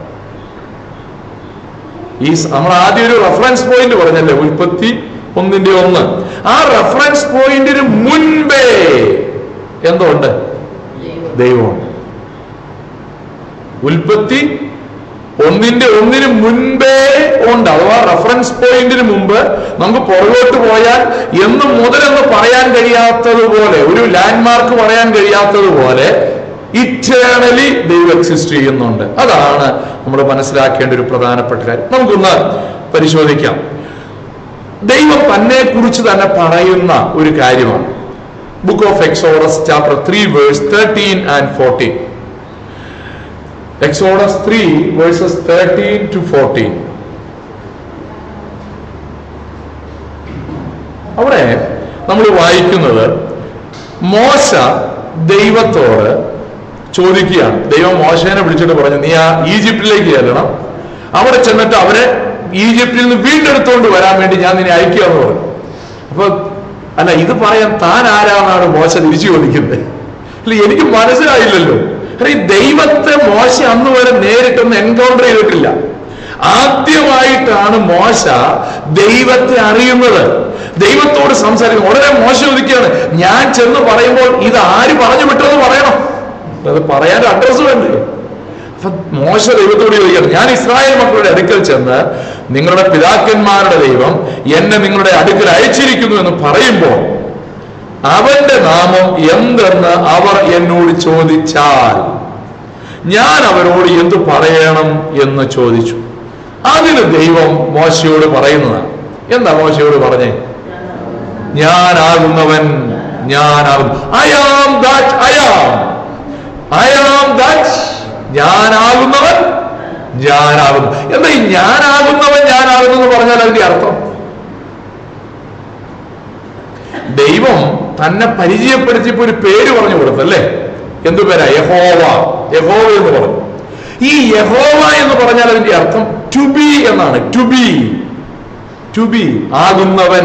ഈ സ- നമ്മൾ ആദ്യം ഒരു റെഫറൻസ് പോയിന്റ് പറഞ്ഞല്ലേ ഉൽപ്പത്തി ഒന്നിന്റെ ഒന്ന് ആ റെഫറൻസ് പോയിന്റിന് മുൻപേ എന്തോ ഉണ്ട് ദൈവമുണ്ട് ഉൽപ്പത്തി ഒന്നിന്റെ ഒന്നിന് മുൻപേ ഉണ്ട് അഥവാ റെഫറൻസ് പോയിന്റിന് മുമ്പ് നമുക്ക് പുറകോട്ട് പോയാൽ എന്ന് മുതലെന്ന് പറയാൻ കഴിയാത്തതുപോലെ ഒരു ലാൻഡ്മാർക്ക് പറയാൻ കഴിയാത്തതുപോലെ ഇറ്റേണലി ദൈവം എക്സിസ്റ്റ് ചെയ്യുന്നുണ്ട് അതാണ് നമ്മൾ മനസ്സിലാക്കേണ്ട ഒരു പ്രധാനപ്പെട്ട കാര്യം നമുക്കൊന്ന് പരിശോധിക്കാം ദൈവം തന്നെ കുറിച്ച് തന്നെ പറയുന്ന ഒരു കാര്യമാണ് book of Exodus chapter three verse thirteen and fourteen Exodus three verses thirteen to fourteen അവിടെ നമ്മൾ വായിക്കുന്നത് മോശ ദൈവത്തോട് ചോദിക്കുകയാണ് ദൈവം മോശേനെ വിളിച്ചിട്ട് പറഞ്ഞു നീ ആ ഈജിപ്തിലേക്ക് ചെല്ലണം അവിടെ ചെന്നിട്ട് അവരെ ഈജിപ്തിൽ നിന്ന് വീണ്ടെടുത്തുകൊണ്ട് വരാൻ വേണ്ടി ഞാൻ നിന്നെ അയക്കുക എന്ന് പറഞ്ഞു അപ്പൊ അല്ല ഇത് പറയാൻ താൻ ആരാന്നാണ് മോശ തിരിച്ചു ചോദിക്കുന്നത് അല്ല എനിക്ക് മനസ്സിലായില്ലല്ലോ കാരണം ഈ ദൈവത്തെ മോശ അന്ന് വരെ നേരിട്ടൊന്ന് എൻകൗണ്ടർ ചെയ്തിട്ടില്ല ആദ്യമായിട്ടാണ് മോശ ദൈവത്തെ അറിയുന്നത് ദൈവത്തോട് സംസാരിക്കുന്നത് ഉടനെ മോശ ചോദിക്കുകയാണ് ഞാൻ ചെന്ന് പറയുമ്പോൾ ഇത് ആര് പറഞ്ഞു വിട്ടെന്ന് പറയണം അത് പറയാൻ അഡ്രസ് വേണ്ടേ അപ്പൊ മോശ ദൈവത്തോട് ചോദിക്കണം ഞാൻ ഇസ്രായേൽ മക്കളുടെ അടുക്കൽ ചെന്ന് നിങ്ങളുടെ പിതാക്കന്മാരുടെ ദൈവം എന്നെ നിങ്ങളുടെ അടുക്കൽ അയച്ചിരിക്കുന്നു എന്ന് പറയുമ്പോൾ അവന്റെ നാമം എന്തെന്ന് അവർ എന്നോട് ചോദിച്ചാൽ ഞാൻ അവരോട് എന്തു പറയണം എന്ന് ചോദിച്ചു അതിന് ദൈവം മോശയോട് പറയുന്നതാണ് എന്താ മോശയോട് പറഞ്ഞേ ഞാനാകുന്നവൻ ഞാനാകും I am that I am I am that ഞാനാകുന്നവൻ ഞാനാകുന്നു എന്താ ഈ ഞാനാകുന്നവൻ ഞാനാകുന്നു എന്ന് പറഞ്ഞാൽ അതിന്റെ അർത്ഥം ദൈവം തന്നെ പരിചയപ്പെടുത്തിയപ്പോ ഒരു പേര് പറഞ്ഞു കൊടുത്തല്ലേ എന്തു പേരാ യഹോവ യഹോവ എന്ന് പറഞ്ഞു ഈ യഹോവ എന്ന് പറഞ്ഞാൽ അതിന്റെ അർത്ഥം ടു ബി എന്നാണ് ടു ബി ടു ബി ആകുന്നവൻ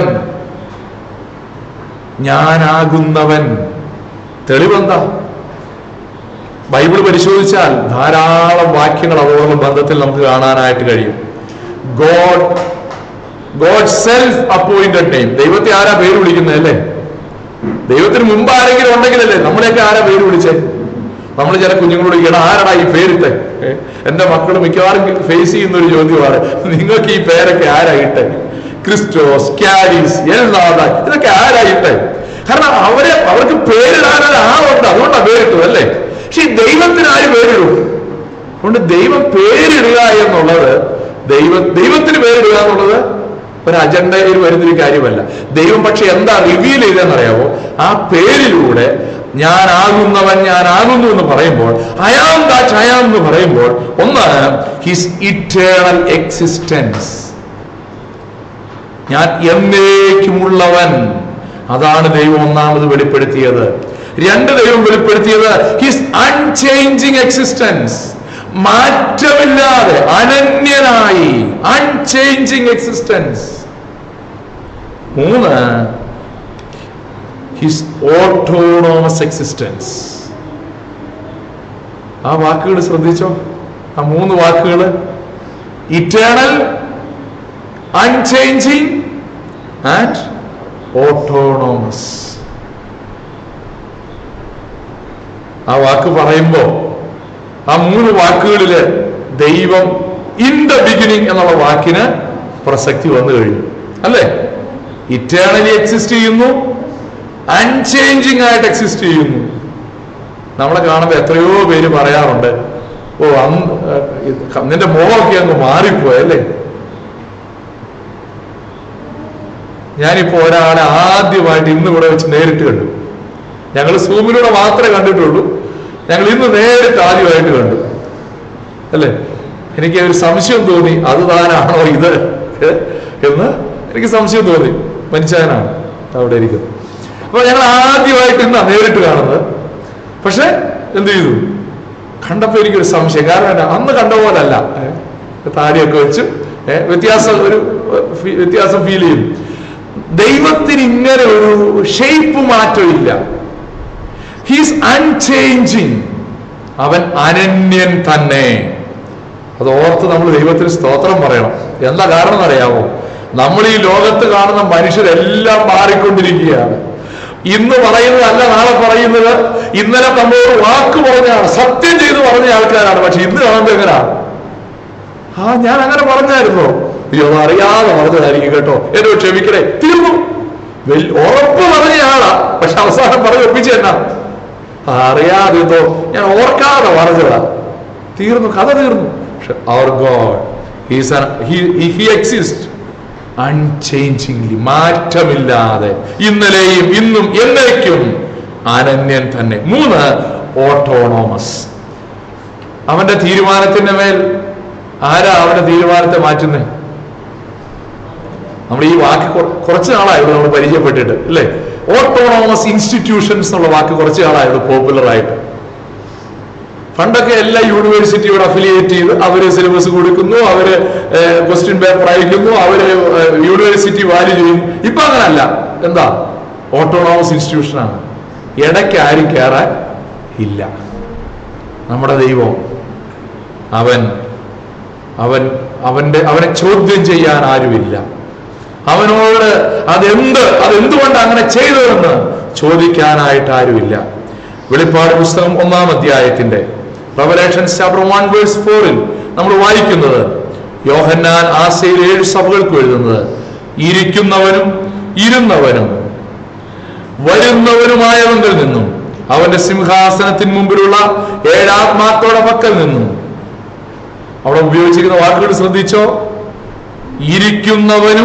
ഞാനാകുന്നവൻ തെളിവെന്താ ബൈബിൾ പരിശോധിച്ചാൽ ധാരാളം വാക്യങ്ങൾ അതോടൊപ്പം ബന്ധത്തിൽ നമുക്ക് കാണാനായിട്ട് കഴിയും God God self appointed name ദൈവത്തെ ആരാ പേര് വിളിക്കുന്നത് അല്ലേ ദൈവത്തിന് മുമ്പ് ആരെങ്കിലും ഉണ്ടെങ്കിലല്ലേ നമ്മളെയൊക്കെ ആരാ പേര് വിളിച്ചേ നമ്മൾ ചില കുഞ്ഞുങ്ങളോട് ഇട ആരാടാ ഈ പേരിട്ടെ ഏ? എന്റെ മക്കൾ മിക്കവാറും ഫേസ് ചെയ്യുന്ന ഒരു ചോദ്യമാണ് നിങ്ങൾക്ക് ഈ പേരൊക്കെ ആരാ ഇട്ടെ ക്രിസ്റ്റോസ് കാരിസ് എല്ലാത ഇതൊക്കെ ആരാ ഇട്ടെ കാരണം അവരെ അവർക്ക് പേരിടാനൊരു ആളുണ്ട് അതുകൊണ്ടാണ് പേരിട്ടത് അല്ലേ പക്ഷെ ഈ ദൈവത്തിന് ആര് പേരിടും അതുകൊണ്ട് ദൈവം പേരിടുക എന്നുള്ളത് ദൈവ ദൈവത്തിന് പേരിടുക എന്നുള്ളത് ഒരു അജണ്ടയിൽ വരുന്നൊരു കാര്യമല്ല ദൈവം പക്ഷെ എന്താ റിവീൽ ചെയ്തെന്നറിയാമോ ആ പേരിലൂടെ ഞാനാകുന്നവൻ ഞാനാകുന്നു എന്ന് പറയുമ്പോൾ അയാം ദാറ്റ് അയാം എന്ന് പറയുമ്പോൾ ഒന്ന് ഹിസ് ഇറ്റേണൽ എക്സിസ്റ്റൻസ് ഞാൻ എന്നേക്കുമുള്ളവൻ അതാണ് ദൈവം ഒന്നാമത് വെളിപ്പെടുത്തിയത് രണ്ട് ദൈവം വെളിപ്പെടുത്തിയത് ഹിസ് അൺചേഞ്ചിങ് എക്സിസ്റ്റൻസ് മാറ്റമില്ലാതെ അനന്യനായി അൺചേഞ്ചിങ് എക്സിസ്റ്റൻസ് മൂന്ന് ഹിസ് ഓട്ടോണോമസ് എക്സിസ്റ്റൻസ് ആ വാക്കുകൾ ശ്രദ്ധിച്ചോ ആ മൂന്ന് വാക്കുകൾ ഇറ്റേണൽ അൺചേഞ്ചിങ് ആൻഡ് ഓട്ടോണോമസ് ആ വാക്ക് പറയുമ്പോ ആ മൂന്ന് വാക്കുകളില് ദൈവം ഇൻ ദ ബിഗിനിങ് എന്നുള്ള വാക്കിന് പ്രസക്തി വന്നു കഴിഞ്ഞു അല്ലേ ഇറ്റേണലി എക്സിസ്റ്റ് ചെയ്യുന്നു അൺചേഞ്ചിങ് ആയിട്ട് എക്സിസ്റ്റ് ചെയ്യുന്നു നമ്മളെ കാണുമ്പോൾ എത്രയോ പേര് പറയാറുണ്ട് ഓ അന്ന് ഏഹ്, ഇത് നിന്റെ മുഖമൊക്കെ അങ്ങ് മാറിപ്പോയല്ലേ ഞാനിപ്പോ ഒരാളെ ആദ്യമായിട്ട് ഇന്ന് ഇവിടെ വെച്ച് നേരിട്ട് കണ്ടു ഞങ്ങൾ സൂമിലൂടെ മാത്രമേ കണ്ടിട്ടുള്ളൂ ഞങ്ങൾ ഇന്ന് നേരിട്ട് ആദ്യമായിട്ട് കണ്ടു അല്ലേ എനിക്ക് ഒരു സംശയം തോന്നി അത് താനാണോ ഇത് എന്ന് എനിക്ക് സംശയം തോന്നി മനുഷ്യനാണ് അവിടെ ഇരിക്കുന്നത് അപ്പൊ ഞങ്ങൾ ആദ്യമായിട്ട് ഇന്നാ നേരിട്ട് കാണുന്നത് പക്ഷെ എന്ത് ചെയ്തു കണ്ടപ്പോ എനിക്കൊരു സംശയം കാരണം എന്നാ, അന്ന് കണ്ട പോലല്ല ഏ, താടിയൊക്കെ വെച്ച് ഏ, വ്യത്യാസം ഒരു ഏ, ഫീ- വ്യത്യാസം ഫീൽ ചെയ്യും ദൈവത്തിന് ഇങ്ങനെ ഒരു ഷേപ്പ് മാറ്റമില്ല ഹീസ് അൺചേഞ്ചിങ് അവൻ അനന്യൻ തന്നെ അത് ഓർത്ത് നമ്മൾ ദൈവത്തിന് സ്തോത്രം പറയണം എന്താ കാരണം എന്നറിയാമോ നമ്മൾ ഈ ലോകത്ത് കാണുന്ന മനുഷ്യരെല്ലാം മാറിക്കൊണ്ടിരിക്കുകയാണ് ഇന്ന് പറയുന്നതല്ല നാളെ പറയുന്നത് ഇന്നലെ നമ്മളോട് വാക്ക് പറഞ്ഞാണ് സത്യം ചെയ്ത് പറഞ്ഞ ആൾക്കാരാണ് പക്ഷെ ഇന്ന് കാണുമ്പോൾ എങ്ങനെയാണ് ആ ഞാൻ അങ്ങനെ പറഞ്ഞായിരുന്നോ അയ്യോ അത് അറിയാതെ പറഞ്ഞതായിരിക്കും കേട്ടോ എന്നോ ക്ഷമിക്കണേ തീർന്നു വെൽ- ഉറപ്പ് പറഞ്ഞ ആളാ പക്ഷെ അവസാനം പറഞ്ഞ് ഒപ്പിച്ച് എന്നാ ആ, അറിയാതെ എന്തോ ഞാൻ ഓർക്കാതെ പറഞ്ഞതാ തീർന്നു കഥ തീർന്നു പക്ഷെ our god he's he exist unchangingly മാറ്റമില്ലാതെ ഇന്നലെയും ഇന്നും എന്നേക്കും അനന്യൻ തന്നെ മൂന്ന് ഓട്ടോണോമസ് അവന്റെ തീരുമാനത്തിന്റെ മേൽ ആരാ അവന്റെ തീരുമാനത്തെ മാറ്റുന്നത് നമ്മൾ ഈ വാക്ക് കുറ- കുറച്ച് നാളായിരുന്നു നമ്മൾ പരിചയപ്പെട്ടിട്ട് അല്ലേ ഓട്ടോണോമസ് ഇൻസ്റ്റിറ്റ്യൂഷൻസ് എന്നുള്ള വാക്ക് കുറച്ച് നാളായിരുന്നു പോപ്പുലർ ആയിട്ട് പണ്ടൊക്കെ എല്ലാ യൂണിവേഴ്സിറ്റിയോട് അഫിലിയേറ്റ് ചെയ്ത് അവര് സിലബസ് കൊടുക്കുന്നു അവര് ക്വസ്റ്റ്യൻ പേപ്പർ അയക്കുന്നു അവര് യൂണിവേഴ്സിറ്റി വാല്യൂ ചെയ്യുന്നു ഇപ്പൊ അങ്ങനല്ല എന്താ ഓട്ടോണോമസ് ഇൻസ്റ്റിറ്റ്യൂഷനാണ് ഇടയ്ക്ക് ആരും കയറാൻ ഇല്ല നമ്മുടെ ദൈവം അവൻ അവൻ അവന്റെ അവനെ ചോദ്യം ചെയ്യാൻ ആരുമില്ല അവനോട് അതെന്ത് അതെന്തുകൊണ്ട് അങ്ങനെ ചെയ്തതെന്ന് ചോദിക്കാനായിട്ട് ആരുമില്ല വെളിപ്പാട് പുസ്തകം ഒന്നാം അധ്യായത്തിന്റെ റവലേഷൻ ചാപ്റ്റർ വൺ വേഴ്സ് ഫോറിൽ നമ്മൾ വായിക്കുന്നത് യോഹന്നാൻ ആസയിൽ ഏഴ് സഭകൾക്ക് എഴുതുന്നത് ഇരിക്കുന്നവനും ഇരുന്നവനും വരുന്നവനുമായവങ്കിൽ നിന്നും അവന്റെ സിംഹാസനത്തിന് മുമ്പിലുള്ള ഏഴാത്മാക്കളുടെ പക്കൽ നിന്നും അവിടെ ഉപയോഗിച്ചിരിക്കുന്ന വാക്കുകൾ ശ്രദ്ധിച്ചോ ഇരിക്കുന്നവനും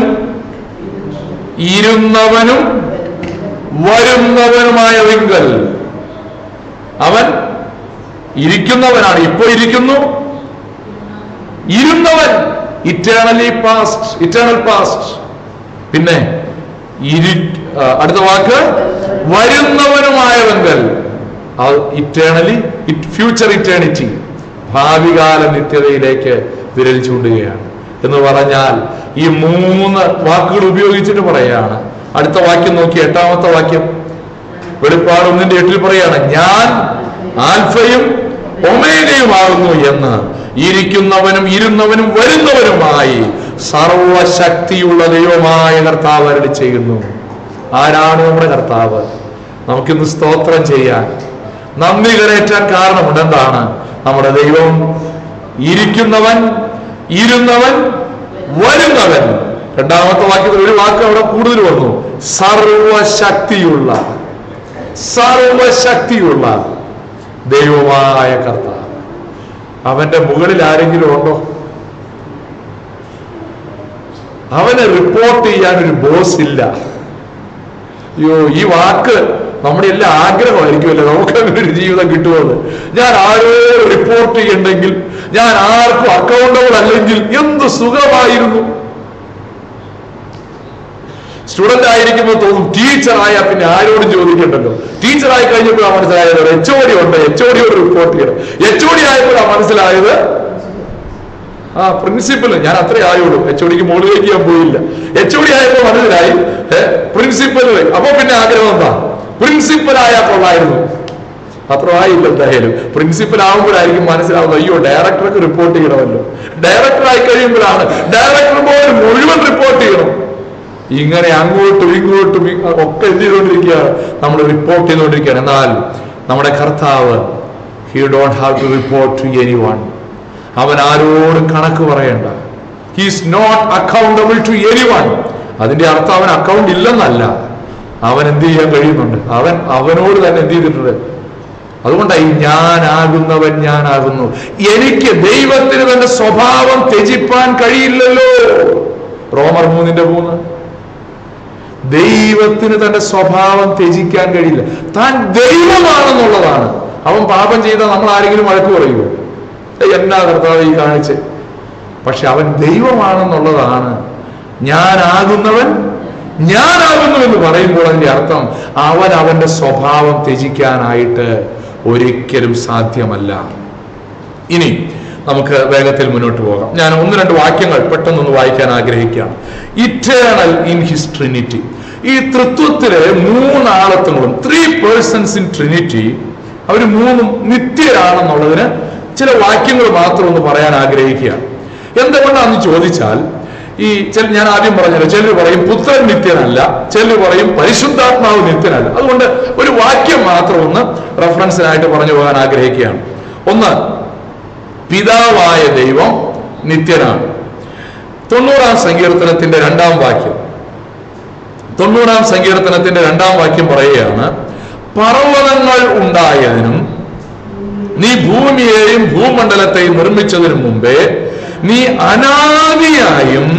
ഇരുന്നവനും വരുന്നവനുമായ വിങ്കൽ അവൻ ഇരിക്കുന്നവനാണ് ഇപ്പൊ ഇരിക്കുന്നു ഇരുന്നവൻ ഇറ്റേണലി പാസ്റ്റ് ഇറ്റേണൽ പാസ്റ്റ് പിന്നെ ഇരി ആ, അടുത്ത വാക്ക് വരുന്നവനുമായവങ്കൽ ഇറ്റേണലി ഫ്യൂച്ചർ ഇറ്റേണിറ്റി ഭാവികാല നിത്യതയിലേക്ക് വിരൽ ചൂണ്ടുകയാണ് എന്ന് പറഞ്ഞാൽ ഈ മൂന്ന് വാക്കുകൾ ഉപയോഗിച്ചിട്ട് പറയാണ് അടുത്ത വാക്യം നോക്കി എട്ടാമത്തെ വാക്യം വെളിപ്പാട് ഒന്നിന്റെ എട്ടിൽ പറയാണ് ഞാൻ ആൽഫയും ഒമേനയുമാകുന്നു എന്ന് ഇരിക്കുന്നവനും ഇരുന്നവനും വരുന്നവനുമായി സർവശക്തിയുള്ള ദൈവമായ കർത്താവ് അരളി ചെയ്യുന്നു ആരാണ് നമ്മുടെ കർത്താവ് നമുക്കിന്ന് സ്തോത്രം ചെയ്യാൻ നന്ദി കരേറ്റാൻ കാരണമുണ്ട് എന്താണ് നമ്മുടെ ദൈവം ഇരിക്കുന്നവൻ ഇരുന്നവൻ വരുന്നവൻ രണ്ടാമത്തെ വാക്യത്തിൽ ഒരു വാക്ക് അവിടെ കൂടുതൽ വന്നു സർവശക്തിയുള്ള സർവശക്തിയുള്ള ദൈവമായ കർത്താവ് അവന്റെ മുകളിൽ ആരെങ്കിലും ഉണ്ടോ അവന് റിപ്പോർട്ട് ചെയ്യാൻ ഒരു ബോസ് ഇല്ല അയ്യോ ഈ വാക്ക് നമ്മുടെ എല്ലാ ആഗ്രഹമായിരിക്കുമല്ലോ നമുക്ക് അങ്ങനെ ഒരു ജീവിതം കിട്ടുമെന്ന് ഞാൻ ആരോ റിപ്പോർട്ട് ചെയ്യണ്ടെങ്കിൽ ഞാൻ ആർക്കും അക്കൗണ്ടബിൾ അല്ലെങ്കിൽ എന്ത് സുഖമായിരുന്നു സ്റ്റുഡന്റ് ആയിരിക്കുമ്പോൾ തോന്നും ടീച്ചറായ പിന്നെ ആരോടും ചോദിക്കണ്ടല്ലോ ടീച്ചറായി കഴിഞ്ഞപ്പോഴാണ് മനസ്സിലായത് എച്ച് ഒ ഡി ഉണ്ട് എച്ച് ഒ ഡിയോട് റിപ്പോർട്ട് ചെയ്യണം എച്ച് ഒ ഡി ആയപ്പോഴാണ് മനസ്സിലായത് ആ പ്രിൻസിപ്പൽ ഞാൻ അത്രേ ആയുള്ളൂ എച്ച് ഒ ഡിക്ക് മുകളിലേക്ക് ഞാൻ പോയില്ല എച്ച് ഒ ഡി ആയപ്പോൾ മനസ്സിലായി പ്രിൻസിപ്പൽ അപ്പൊ പിന്നെ ആഗ്രഹം എന്താ പ്രിൻസിപ്പൽ ആയാൽ കൊള്ളായിരുന്നു അത്ര ആയില്ല എന്തായാലും പ്രിൻസിപ്പൽ ആകുമ്പോഴായിരിക്കും മനസ്സിലാവുന്നത് അയ്യോ ഡയറക്ടർക്ക് റിപ്പോർട്ട് ചെയ്യണമല്ലോ ഡയറക്ടർ ആയി കഴിയുമ്പോഴാണ് ഡയറക്ടർ പോലും മുഴുവൻ റിപ്പോർട്ട് ചെയ്യണം ഇങ്ങനെ അങ്ങോട്ടും ഇങ്ങോട്ടും ഇ- ഒക്കെ എന്ത് ചെയ്തുകൊണ്ടിരിക്കുകയാണ് നമ്മൾ റിപ്പോർട്ട് ചെയ്തുകൊണ്ടിരിക്കുകയാണ് എന്നാൽ നമ്മുടെ കർത്താവ് he don't have to report to anyone അവൻ ആരോടും കണക്ക് പറയണ്ട he's not accountable to anyone അതിന്റെ അർത്ഥം അവൻ അക്കൗണ്ട് ഇല്ലെന്നല്ല അവൻ എന്ത് ചെയ്യാൻ കഴിയുന്നുണ്ട് അവൻ അവനോട് തന്നെ എന്ത് ചെയ്തിട്ടുണ്ട് അതുകൊണ്ടായി ഞാനാകുന്നവൻ ഞാനാകുന്നു എനിക്ക് ദൈവത്തിന് തന്റെ സ്വഭാവം ത്യജിപ്പാൻ കഴിയില്ലല്ലോ റോമർ മൂന്നിന്റെ മൂന്ന് ദൈവത്തിന് തന്റെ സ്വഭാവം ത്യജിക്കാൻ കഴിയില്ല താൻ ദൈവമാണെന്നുള്ളതാണ് അവൻ പാപം ചെയ്താൽ നമ്മൾ ആരെങ്കിലും വഴക്ക് പറയുമോ ഏയ് എന്നാ കർത്താവ് ഈ കാണിച്ച് പക്ഷെ അവൻ ദൈവമാണെന്നുള്ളതാണ് ഞാനാകുന്നവൻ ഞാനാകുന്നു എന്ന് പറയുമ്പോൾ അതിന്റെ അർത്ഥം അവൻ അവന്റെ സ്വഭാവം ത്യജിക്കാനായിട്ട് ഒരിക്കലും സാധ്യമല്ല ഇനി നമുക്ക് വേഗത്തിൽ മുന്നോട്ട് പോകാം ഞാൻ ഒന്ന് രണ്ട് വാക്യങ്ങൾ പെട്ടെന്നൊന്ന് വായിക്കാൻ ആഗ്രഹിക്കുകയാണ് ഇറ്റേണൽ ഇൻ ഹിസ് ട്രിനിറ്റി ഈ തൃത്വത്തിലെ മൂന്നാളത്വങ്ങളും ത്രീ പേഴ്സൺസ് ഇൻ ട്രിനിറ്റി അവർ മൂന്നും നിത്യരാണെന്നുള്ളതിന് ചില വാക്യങ്ങൾ മാത്രം ഒന്ന് പറയാൻ ആഗ്രഹിക്കുകയാണ് എന്തുകൊണ്ടാണെന്ന് ചോദിച്ചാൽ ഈ ചില ഞാൻ ആദ്യം പറഞ്ഞല്ലോ ചിലർ പറയും പുത്രൻ നിത്യനല്ല ചിലർ പറയും പരിശുദ്ധാത്മാവ് നിത്യനല്ല അതുകൊണ്ട് ഒരു വാക്യം മാത്രം ഒന്ന് റെഫറൻസിനായിട്ട് പറഞ്ഞു പോകാൻ ആഗ്രഹിക്കുകയാണ് ഒന്ന് പിതാവായ ദൈവം നിത്യനാണ് തൊണ്ണൂറാം സങ്കീർത്തനത്തിന്റെ രണ്ടാം വാക്യം തൊണ്ണൂറാം സങ്കീർത്തനത്തിന്റെ രണ്ടാം വാക്യം പറയുകയാണ് പർവ്വതങ്ങൾ ഉണ്ടായതിനും നീ ഭൂമിയെയും ഭൂമണ്ഡലത്തെയും നിർമ്മിച്ചതിനു മുമ്പേ നീ അനാദിയായും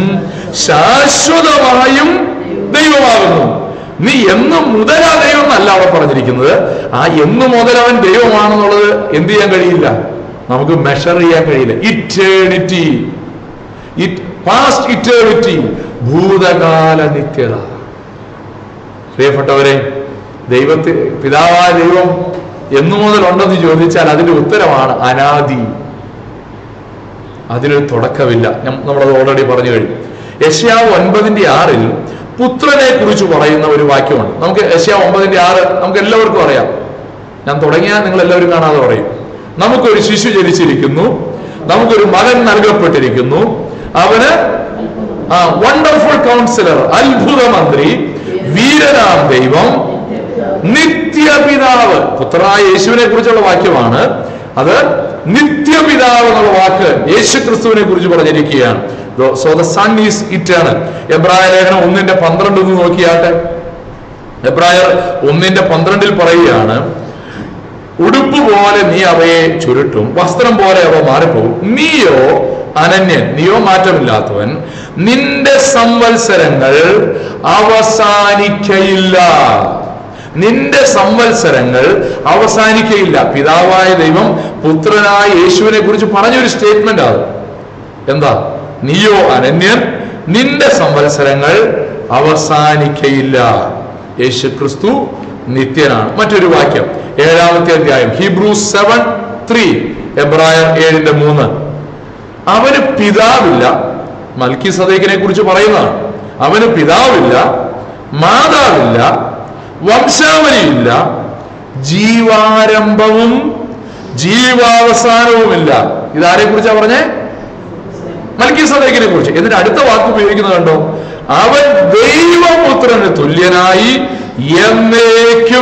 ശാശ്വതമായും ദൈവമാകുന്നു നീ എന്ന് മുതലാ ദൈവം എന്നല്ല അവിടെ പറഞ്ഞിരിക്കുന്നത് ആ എന്ന് മുതൽ അവൻ ദൈവമാണെന്നുള്ളത് എന്ത് ചെയ്യാൻ കഴിയില്ല നമുക്ക് മെഷർ ചെയ്യാൻ കഴിയില്ല ഇറ്റേണിറ്റി പാസ്റ്റ് ഇറ്റേണിറ്റി ഭൂതകാല നിത്യത പ്രിയപ്പെട്ടവരെ ദൈവത്തിൽ പിതാവായ ദൈവം എന്നു മുതൽ ഉണ്ടെന്ന് ചോദിച്ചാൽ അതിന്റെ ഉത്തരമാണ് അനാദി അതിനൊരു തുടക്കമില്ല ഞം- നമ്മളത് ഓൾറെഡി പറഞ്ഞു കഴിഞ്ഞു യശ്യാവ് ഒൻപതിന്റെ ആറിൽ പുത്രനെ കുറിച്ച് പറയുന്ന ഒരു വാക്യമുണ്ട് നമുക്ക് യശ്യാവ് ഒമ്പതിന്റെ ആറ് നമുക്ക് എല്ലാവർക്കും അറിയാം ഞാൻ തുടങ്ങിയാൽ നിങ്ങൾ എല്ലാവരും കാണാതെ പറയും നമുക്കൊരു ശിശു ജനിച്ചിരിക്കുന്നു നമുക്കൊരു മകൻ നൽകപ്പെട്ടിരിക്കുന്നു അവന് ആ വണ്ടർഫുൾ കൗൺസിലർ അത്ഭുത മന്ത്രി വീരനാം ദൈവം നിത്യപിതാവ് പുത്രനായ യേശുവിനെ കുറിച്ചുള്ള വാക്യമാണ് അത് നിത്യപിതാവ് എന്നുള്ള വാക്ക് യേശു ക്രിസ്തുവിനെ കുറിച്ച് പറഞ്ഞിരിക്കുകയാണ് so the Son is eternal എബ്രായ ലേഖനം ഒന്നിന്റെ പന്ത്രണ്ട് ഒന്ന് നോക്കിയാട്ടെ എബ്രായർ ഒന്നിന്റെ പന്ത്രണ്ടിൽ പറയുകയാണ് ഉടുപ്പ് പോലെ നീ അവയെ ചുരുട്ടും വസ്ത്രം പോലെ അവ മാറിപ്പോകും നീയോ അനന്യൻ നീയോ മാറ്റമില്ലാത്തവൻ നിന്റെ സംവത്സരങ്ങൾ അവസാനിക്കയില്ല നിന്റെ സംവത്സരങ്ങൾ അവസാനിക്കയില്ല പിതാവായ ദൈവം പുത്രനായ യേശുവിനെ കുറിച്ച് പറഞ്ഞൊരു സ്റ്റേറ്റ്മെന്റ് ആണ് എന്താ നീയോ അനന്യൻ നിന്റെ സംവത്സരങ്ങൾ അവസാനിക്കയില്ല യേശു ക്രിസ്തു നിത്യനാണ് മറ്റൊരു വാക്യം ഏഴാമത്തെ അധ്യായം ഹീബ്രൂസ് സെവൻ ത്രീ എബ്രായർ ഏഴിന്റെ മൂന്ന് അവന് പിതാവില്ല മൽക്കി സദേക്കിനെ കുറിച്ച് പറയുന്നതാണ് അവന് പിതാവില്ല മാതാവില്ല വംശാവലിയില്ല ജീവാരംഭവും ജീവാവസാനവുമില്ല ഇതാരെ കുറിച്ചാ പറഞ്ഞേ മൽക്കി സദേക്കിനെ കുറിച്ച് എന്നിട്ട് അടുത്ത വാക്ക് ഉപയോഗിക്കുന്നത് കണ്ടോ അവൻ ദൈവപുത്രന് തുല്യനായി എന്നേക്കും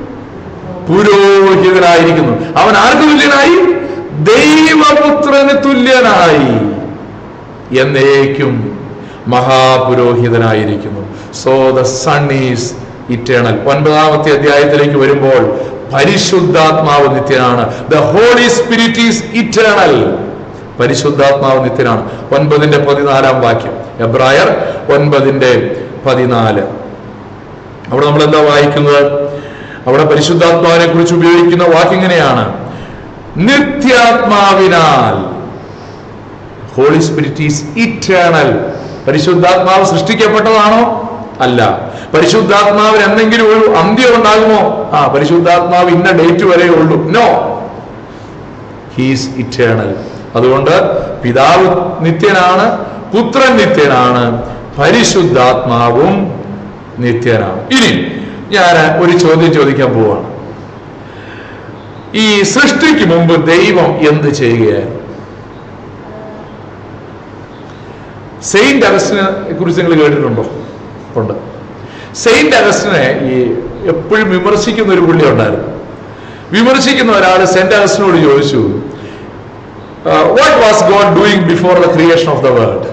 പുരോഹിതനായിരിക്കുന്നു അവൻ ആർക്ക് തുല്യനായി ദൈവപുത്രന് തുല്യനായി എന്നേക്കും മഹാപുരോഹിതനായിരിക്കുന്നു so the Son is eternal ഒൻപതാമത്തെ അധ്യായത്തിലേക്ക് വരുമ്പോൾ പരിശുദ്ധാത്മാവ് നിത്യനാണ് the Holy Spirit is eternal പരിശുദ്ധാത്മാവ് നിത്യനാണ് ഒൻപതിന്റെ പതിനാലാം വാക്യം എബ്രായർ ഒൻപതിന്റെ പതിനാല് അവിടെ നമ്മൾ എന്താ വായിക്കുന്നത് അവിടെ പരിശുദ്ധാത്മാവിനെ കുറിച്ച് ഉപയോഗിക്കുന്ന വാക്കിങ്ങനെയാണ് നിത്യാത്മാവിനാൽ ഹോളി സ്പിരിറ്റ് ഈസ് ഇറ്റേണൽ പരിശുദ്ധാത്മാവ് സൃഷ്ടിക്കപ്പെട്ടതാണോ അല്ല പരിശുദ്ധാത്മാവിന് എന്തെങ്കിലും ഒരു അന്ത്യം ഉണ്ടാകുമോ ആ പരിശുദ്ധാത്മാവ് ഇന്ന ഡേറ്റ് വരെ ഉള്ളൂ നോ ഹീസ് ഇറ്റേണൽ അതുകൊണ്ട് പിതാവ് നിത്യനാണ് പുത്രൻ നിത്യനാണ് പരിശുദ്ധാത്മാവും നിത്യനാണ് ഇനി ഞാൻ ഒരു ചോദ്യം ചോദിക്കാൻ പോവാണ് ഈ സൃഷ്ടിക്ക് മുമ്പ് ദൈവം എന്ത് ചെയ്യുകയായിരുന്നു സെയിന്റ് അഗസ്റ്റിനെ കുറിച്ച് നിങ്ങൾ കേട്ടിട്ടുണ്ടോ ഉണ്ട് സെയിന്റ് അഗസ്റ്റിനെ ഈ എപ്പോഴും വിമർശിക്കുന്ന ഒരു പുള്ളി ഉണ്ടായിരുന്നു വിമർശിക്കുന്ന ഒരാൾ സെന്റ് അഗസ്റ്റിനോട് ചോദിച്ചു what was God doing before the creation of the world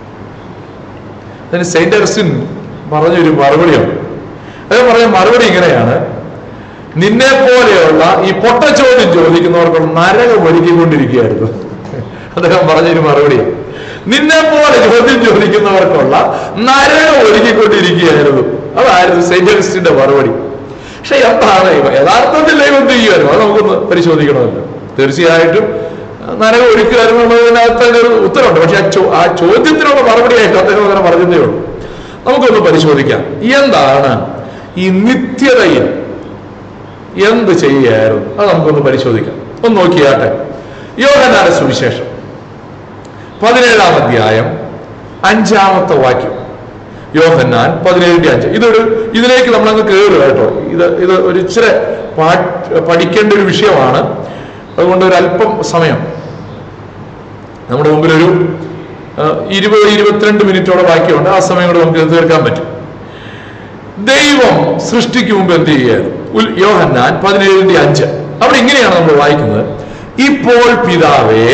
അതിന് സെയിന്റ് അഗസ്റ്റിൻ പറഞ്ഞൊരു മറുപടിയുണ്ട് അദ്ദേഹം പറഞ്ഞ മറുപടി ഇങ്ങനെയാണ് നിന്നെ പോലെയുള്ള ഈ പൊട്ട ചോദ്യം ചോദിക്കുന്നവർക്കുള്ള നരകം ഒരുക്കിക്കൊണ്ടിരിക്കുകയായിരുന്നു അദ്ദേഹം പറഞ്ഞൊരു മറുപടി നിന്നെ പോലെ ചോദ്യം ചോദിക്കുന്നവർക്കുള്ള നരകം ഒരുക്കിക്കൊണ്ടിരിക്കുകയായിരുന്നു അതായിരുന്നു സെയിന്റ് അഗസ്റ്റിന്റെ മറുപടി പക്ഷെ എന്താണ് ദൈവം യഥാർത്ഥത്തിൽ ദൈവം ചെയ്യുമായിരുന്നു അത് നമുക്കൊന്ന് പരിശോധിക്കണമല്ലോ തീർച്ചയായിട്ടും നരകം ഒരുക്കുമായിരുന്നു എന്നുള്ളതിനകത്ത് ഒരു ഉത്തരവുണ്ട് പക്ഷെ ആ ചോ- ആ ചോദ്യത്തിനുള്ള മറുപടിയായിട്ട് അദ്ദേഹം അങ്ങനെ പറഞ്ഞതേ ഉള്ളൂ നമുക്കൊന്ന് പരിശോധിക്കാം എന്താണ് ഈ നിത്യതയിൽ എന്ത് ചെയ്യുകയായിരുന്നു അത് നമുക്കൊന്ന് പരിശോധിക്കാം ഒന്ന് നോക്കിയാട്ടെ യോഹനാന സുവിശേഷം പതിനേഴാം അധ്യായം അഞ്ചാമത്തെ വാക്യം യോഹന്നാൻ പതിനേഴിന്റെ അഞ്ച് ഇതൊരു ഇതിലേക്ക് നമ്മളങ്ങ് കയറുക കേട്ടോ ഇത് ഇത് ഒരു ഇച്ചിരി പാ- പഠിക്കേണ്ട ഒരു വിഷയമാണ് അതുകൊണ്ട് ഒരു അല്പം സമയം നമ്മുടെ മുമ്പിൽ ഒരു ആ, ഇരുപത് ഇരുപത്തിരണ്ട് മിനിറ്റോടെ ബാക്കിയുണ്ട് ആ സമയം കൊണ്ട് നമുക്ക് ഇത് തീർക്കാൻ പറ്റും ദൈവം സൃഷ്ടിക്ക് മുമ്പ് എന്ത് ചെയ്യുകയായിരുന്നു ഉൽ- യോഹന്നാൻ പതിനേഴിന്റെ അഞ്ച് അവിടെ ഇങ്ങനെയാണ് നമ്മൾ വായിക്കുന്നത് ഇപ്പോൾ പിതാവേ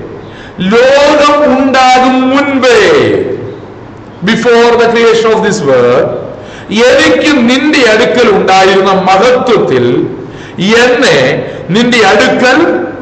ലോകം ഉണ്ടാകും മുൻപേ before the creation of this world എനിക്ക് നിന്റെ അടുക്കൽ ഉണ്ടായിരുന്ന മഹത്വത്തിൽ എന്നെ നിന്റെ അടുക്കൽ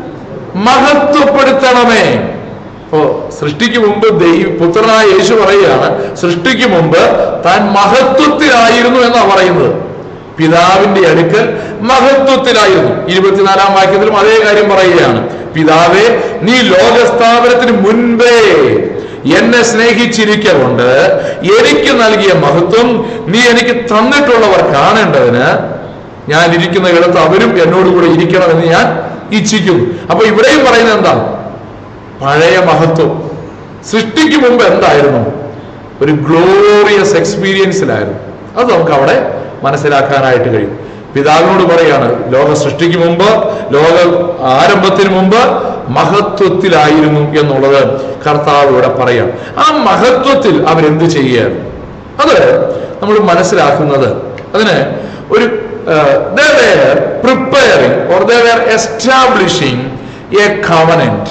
മഹത്വപ്പെടുത്തണമേ അപ്പോ സൃഷ്ടിക്ക് മുമ്പ് ദൈവ പുത്രനായ യേശു പറയുകയാണ് സൃഷ്ടിക്ക് മുമ്പ് താൻ മഹത്വത്തിലായിരുന്നു എന്നാണ് പറയുന്നത് പിതാവിന്റെ അടുക്കൽ മഹത്വത്തിലായിരുന്നു ഇരുപത്തിനാലാം വാക്യത്തിലും അതേ കാര്യം പറയുകയാണ് പിതാവേ നീ ലോകസ്ഥാപനത്തിന് മുൻപേ എന്നെ സ്നേഹിച്ചിരിക്കൊണ്ട് എനിക്ക് നൽകിയ മഹത്വം നീ എനിക്ക് തന്നിട്ടുള്ളവർ കാണേണ്ടതിന് ഞാൻ ഇരിക്കുന്ന ഇടത്ത് അവരും എന്നോടുകൂടെ ഇരിക്കണമെന്ന് ഞാൻ ഇച്ഛിക്കുന്നു അപ്പൊ ഇവിടെയും പറയുന്നത് എന്താണ് പഴയ മഹത്വം സൃഷ്ടിക്ക് മുമ്പ് എന്തായിരുന്നു ഒരു ഗ്ലോറിയസ് എക്സ്പീരിയൻസിലായിരുന്നു അത് നമുക്ക് അവിടെ മനസ്സിലാക്കാനായിട്ട് കഴിയും പിതാവിനോട് പറയാണ് ലോക സൃഷ്ടിക്ക് മുമ്പ് ലോക ആരംഭത്തിന് മുമ്പ് മഹത്വത്തിലായിരുന്നു എന്നുള്ളത് കർത്താവ് ഇവിടെ പറയാം ആ മഹത്വത്തിൽ അവരെന്ത് ചെയ്യുകയായിരുന്നു അത് നമ്മൾ മനസ്സിലാക്കുന്നത് അതിന് ഒരു preparing or they were establishing a covenant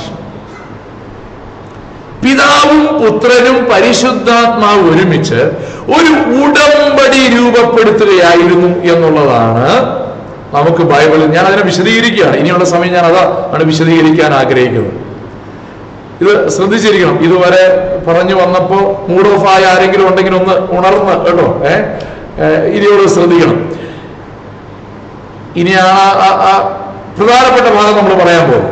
പിതാവും പുത്രനും പരിശുദ്ധാത്മാവ് ഒരുമിച്ച് ഒരു ഉടമ്പടി രൂപപ്പെടുത്തുകയായിരുന്നു എന്നുള്ളതാണ് നമുക്ക് ബൈബിളിൽ ഞാൻ അതിനെ വിശദീകരിക്കുകയാണ് ഇനിയുള്ള സമയം ഞാൻ അതാ ആണ് വിശദീകരിക്കാൻ ആഗ്രഹിക്കുന്നത് ഇത് ശ്രദ്ധിച്ചിരിക്കണം ഇതുവരെ പറഞ്ഞു വന്നപ്പോ മൂഡ് ഓഫ് ആയ ആരെങ്കിലും ഉണ്ടെങ്കിൽ ഒന്ന് ഉണർന്ന് കേട്ടോ ഏ ഏ, ഇനിയോട് ശ്രദ്ധിക്കണം ഇനിയാണ് ആ- ആ- ആ പ്രധാനപ്പെട്ട ഭാഗം നമ്മൾ പറയാൻ പോകുന്നത്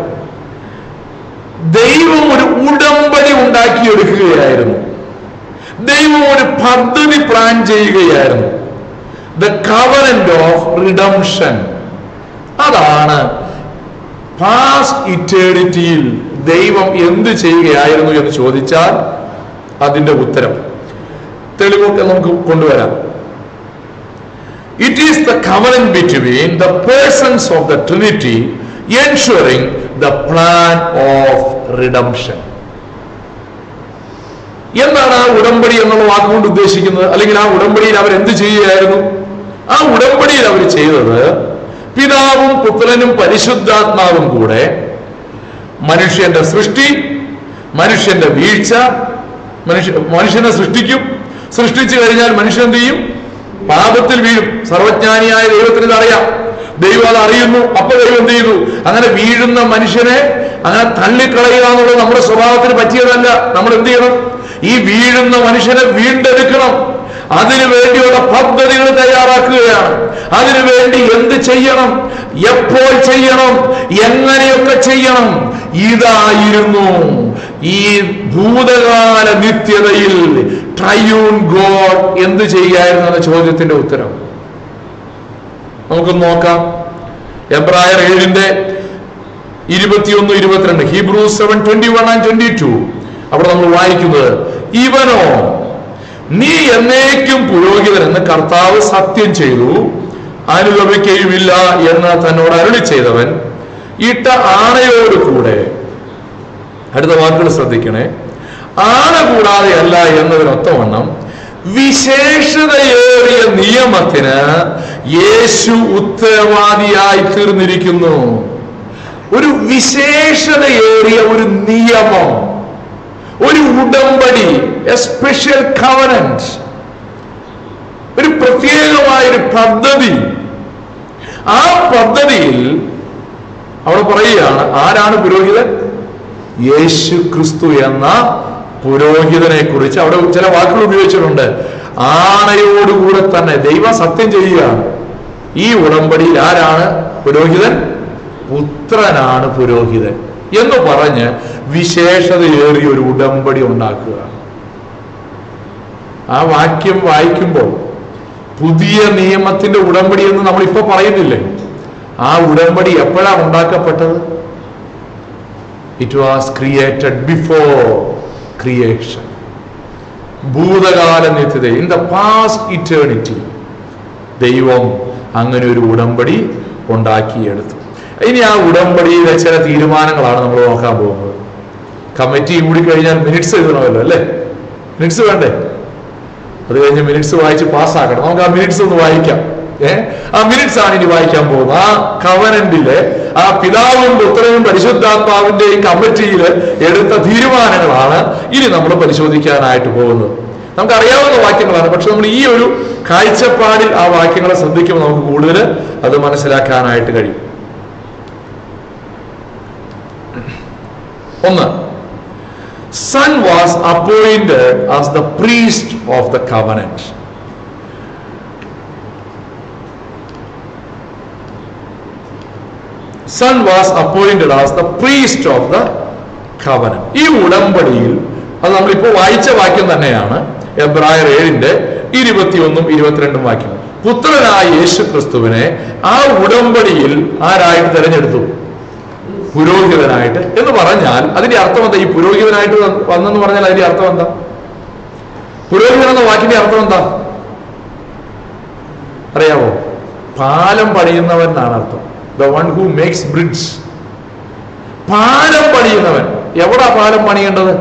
ദൈവം ഒരു ഉടമ്പടി ഉണ്ടാക്കിയെടുക്കുകയായിരുന്നു ദൈവം ഒരു പദ്ധതി പ്ലാൻ ചെയ്യുകയായിരുന്നു ദ കവനന്റ് ഓഫ് റിഡംഷൻ അതാണ് പാസ്റ്റ് ഇറ്റേണിറ്റിയിൽ ദൈവം എന്ത് ചെയ്യുകയായിരുന്നു എന്ന് ചോദിച്ചാൽ അതിന്റെ ഉത്തരം തെളിവൊക്കെ നമുക്ക് കൊണ്ടുവരാം it is the covenant between the persons of the Trinity ensuring the plan of redemption എന്താണ് ആ ഉടമ്പടി എന്നുള്ള വാക്കുകൊണ്ട് ഉദ്ദേശിക്കുന്നത് അല്ലെങ്കിൽ ആ ഉടമ്പടിയിൽ അവർ എന്ത് ചെയ്യുകയായിരുന്നു ആ ഉടമ്പടിയിൽ അവർ ചെയ്തത് പിതാവും പുത്രനും പരിശുദ്ധാത്മാവും കൂടെ മനുഷ്യന്റെ സൃഷ്ടി മനുഷ്യന്റെ വീഴ്ച മനുഷ്യ മനുഷ്യനെ സൃഷ്ടിക്കും സൃഷ്ടിച്ചു കഴിഞ്ഞാൽ മനുഷ്യൻ എന്ത് ചെയ്യും പാപത്തിൽ വീഴും സർവജ്ഞാനിയായ ദൈവത്തിന് ഇതറിയാം ദൈവം അത് അറിയുന്നു അപ്പൊ ദൈവം എന്ത് ചെയ്തു അങ്ങനെ വീഴുന്ന മനുഷ്യനെ അങ്ങനെ തള്ളിക്കളയുക എന്നുള്ളത് നമ്മുടെ സ്വഭാവത്തിന് പറ്റിയതല്ല നമ്മൾ എന്ത് ചെയ്യണം ഈ വീഴുന്ന മനുഷ്യനെ വീണ്ടെടുക്കണം അതിനു വേണ്ടിയുള്ള പദ്ധതികൾ തയ്യാറാക്കുകയാണ് അതിനു വേണ്ടി എന്ത് ചെയ്യണം എപ്പോൾ ചെയ്യണം എങ്ങനെയൊക്കെ ചെയ്യണം ഇതായിരുന്നു ഈ ഭൂതകാല നിത്യതയിൽ ട്രയൂൺ ഗോഡ് എന്ത് ചെയ്യായിരുന്നു എന്ന ചോദ്യത്തിന്റെ ഉത്തരം നമുക്ക് നോക്കാം എബ്രായർ ഏഴിന്റെ ഇരുപത്തിയൊന്ന് ഇരുപത്തിരണ്ട് Hebrew seven twenty one and twenty two അവിടെ നമ്മൾ വായിക്കുന്നത് ഇവനോ നീ എന്നേക്കും പുരോഹിതൻ എന്ന് കർത്താവ് സത്യം ചെയ്തു അനുഗമിക്കുകയുമില്ല എന്ന് തന്നോട് അരുളി ചെയ്തവൻ ഇട്ട ആണയോട് കൂടെ അടുത്ത വാക്കുകൾ ശ്രദ്ധിക്കണേ ആണ കൂടാതെ അല്ല എന്നതിനൊത്തവണ്ണം വിശേഷതയേറിയ നിയമത്തിന് യേശു ഉത്തരവാദിയായി തീർന്നിരിക്കുന്നു ഒരു വിശേഷതയേറിയ ഒരു നിയമം ഒരു ഉടമ്പടി എ സ്പെഷ്യൽ കവനന്റ് ഒരു പ്രത്യേകമായ ഒരു പദ്ധതി ആ പദ്ധതിയിൽ അവിടെ പറയുകയാണ് ആരാണ് പുരോഹിതൻ യേശു ക്രിസ്തു എന്ന പുരോഹിതനെ കുറിച്ച് അവിടെ ചില വാക്കുകൾ ഉപയോഗിച്ചിട്ടുണ്ട് ആണയോടുകൂടെ തന്നെ ദൈവം സത്യം ചെയ്യുകയാണ് ഈ ഉടമ്പടിയിൽ ആരാണ് പുരോഹിതൻ പുത്രനാണ് പുരോഹിതൻ എന്ന് പറഞ്ഞ് വിശേഷതയേറിയ ഒരു ഉടമ്പടി ഉണ്ടാക്കുക ആ വാക്യം വായിക്കുമ്പോൾ പുതിയ നിയമത്തിന്റെ ഉടമ്പടി എന്ന് നമ്മൾ ഇപ്പൊ പറയുന്നില്ലേ ആ ഉടമ്പടി എപ്പോഴാണ് ഉണ്ടാക്കപ്പെട്ടത് it was created before creation ഭൂതകാല നിത്യത ഇൻ ദ പാസ്റ്റ് ഇറ്റേണിറ്റി ദൈവം അങ്ങനെ ഒരു ഉടമ്പടി ഉണ്ടാക്കിയെടുത്തു ഇനി ആ ഉടമ്പടിയിലെ ചില തീരുമാനങ്ങളാണ് നമ്മൾ നോക്കാൻ പോകുന്നത് കമ്മിറ്റി കൂടി കഴിഞ്ഞാൽ മിനിറ്റ്സ് എഴുതണമല്ലോ അല്ലേ മിനിറ്റ്സ് വേണ്ടേ അത് കഴിഞ്ഞ് മിനിറ്റ്സ് വായിച്ച് പാസ്സാക്കണം നമുക്ക് ആ മിനിറ്റ്സ് ഒന്ന് വായിക്കാം ഏ ആ മിനിറ്റ്സ് ആണ് ഇനി വായിക്കാൻ പോകുന്നത് ആ കവനന്റിലെ ആ പിതാവും പുത്രനും പരിശുദ്ധാത്മാവിന്റെയും കമ്മിറ്റിയിൽ എടുത്ത തീരുമാനങ്ങളാണ് ഇനി നമ്മൾ പരിശോധിക്കാനായിട്ട് പോകുന്നത് നമുക്ക് അറിയാവുന്ന വാക്യങ്ങളാണ് പക്ഷെ നമ്മൾ ഈ ഒരു കാഴ്ചപ്പാടിൽ ആ വാക്യങ്ങളെ ശ്രദ്ധിക്കുമ്പോൾ നമുക്ക് കൂടുതൽ അത് മനസ്സിലാക്കാനായിട്ട് കഴിയും ഒന്ന് Son was appointed as the priest of the covenant Son was appointed as the priest of the covenant ഈ ഉടമ്പടിയിൽ അത് നമ്മളിപ്പോ വായിച്ച വാക്യം തന്നെയാണ് എബ്രായർ ഏഴിന്റെ ഇരുപത്തിയൊന്നും ഇരുപത്തിരണ്ടും വാക്യം പുത്രനായ യേശു ക്രിസ്തുവിനെ ആ ഉടമ്പടിയിൽ ആരായിട്ട് തെരഞ്ഞെടുത്തു പുരോഹിതനായിട്ട് എന്ന് പറഞ്ഞാൽ അതിന്റെ അർത്ഥം എന്താ ഈ പുരോഹിതനായിട്ട് വ- വന്നെന്ന് പറഞ്ഞാൽ അതിന്റെ അർത്ഥം എന്താ പുരോഹിതൻ എന്ന വാക്കിന്റെ അർത്ഥം എന്താ അറിയാമോ പാലം പണിയുന്നവൻ എന്നാണ് അർത്ഥം the one who makes bridge പാലം പണിയുന്നവൻ എവിടാ പാലം പണിയേണ്ടത്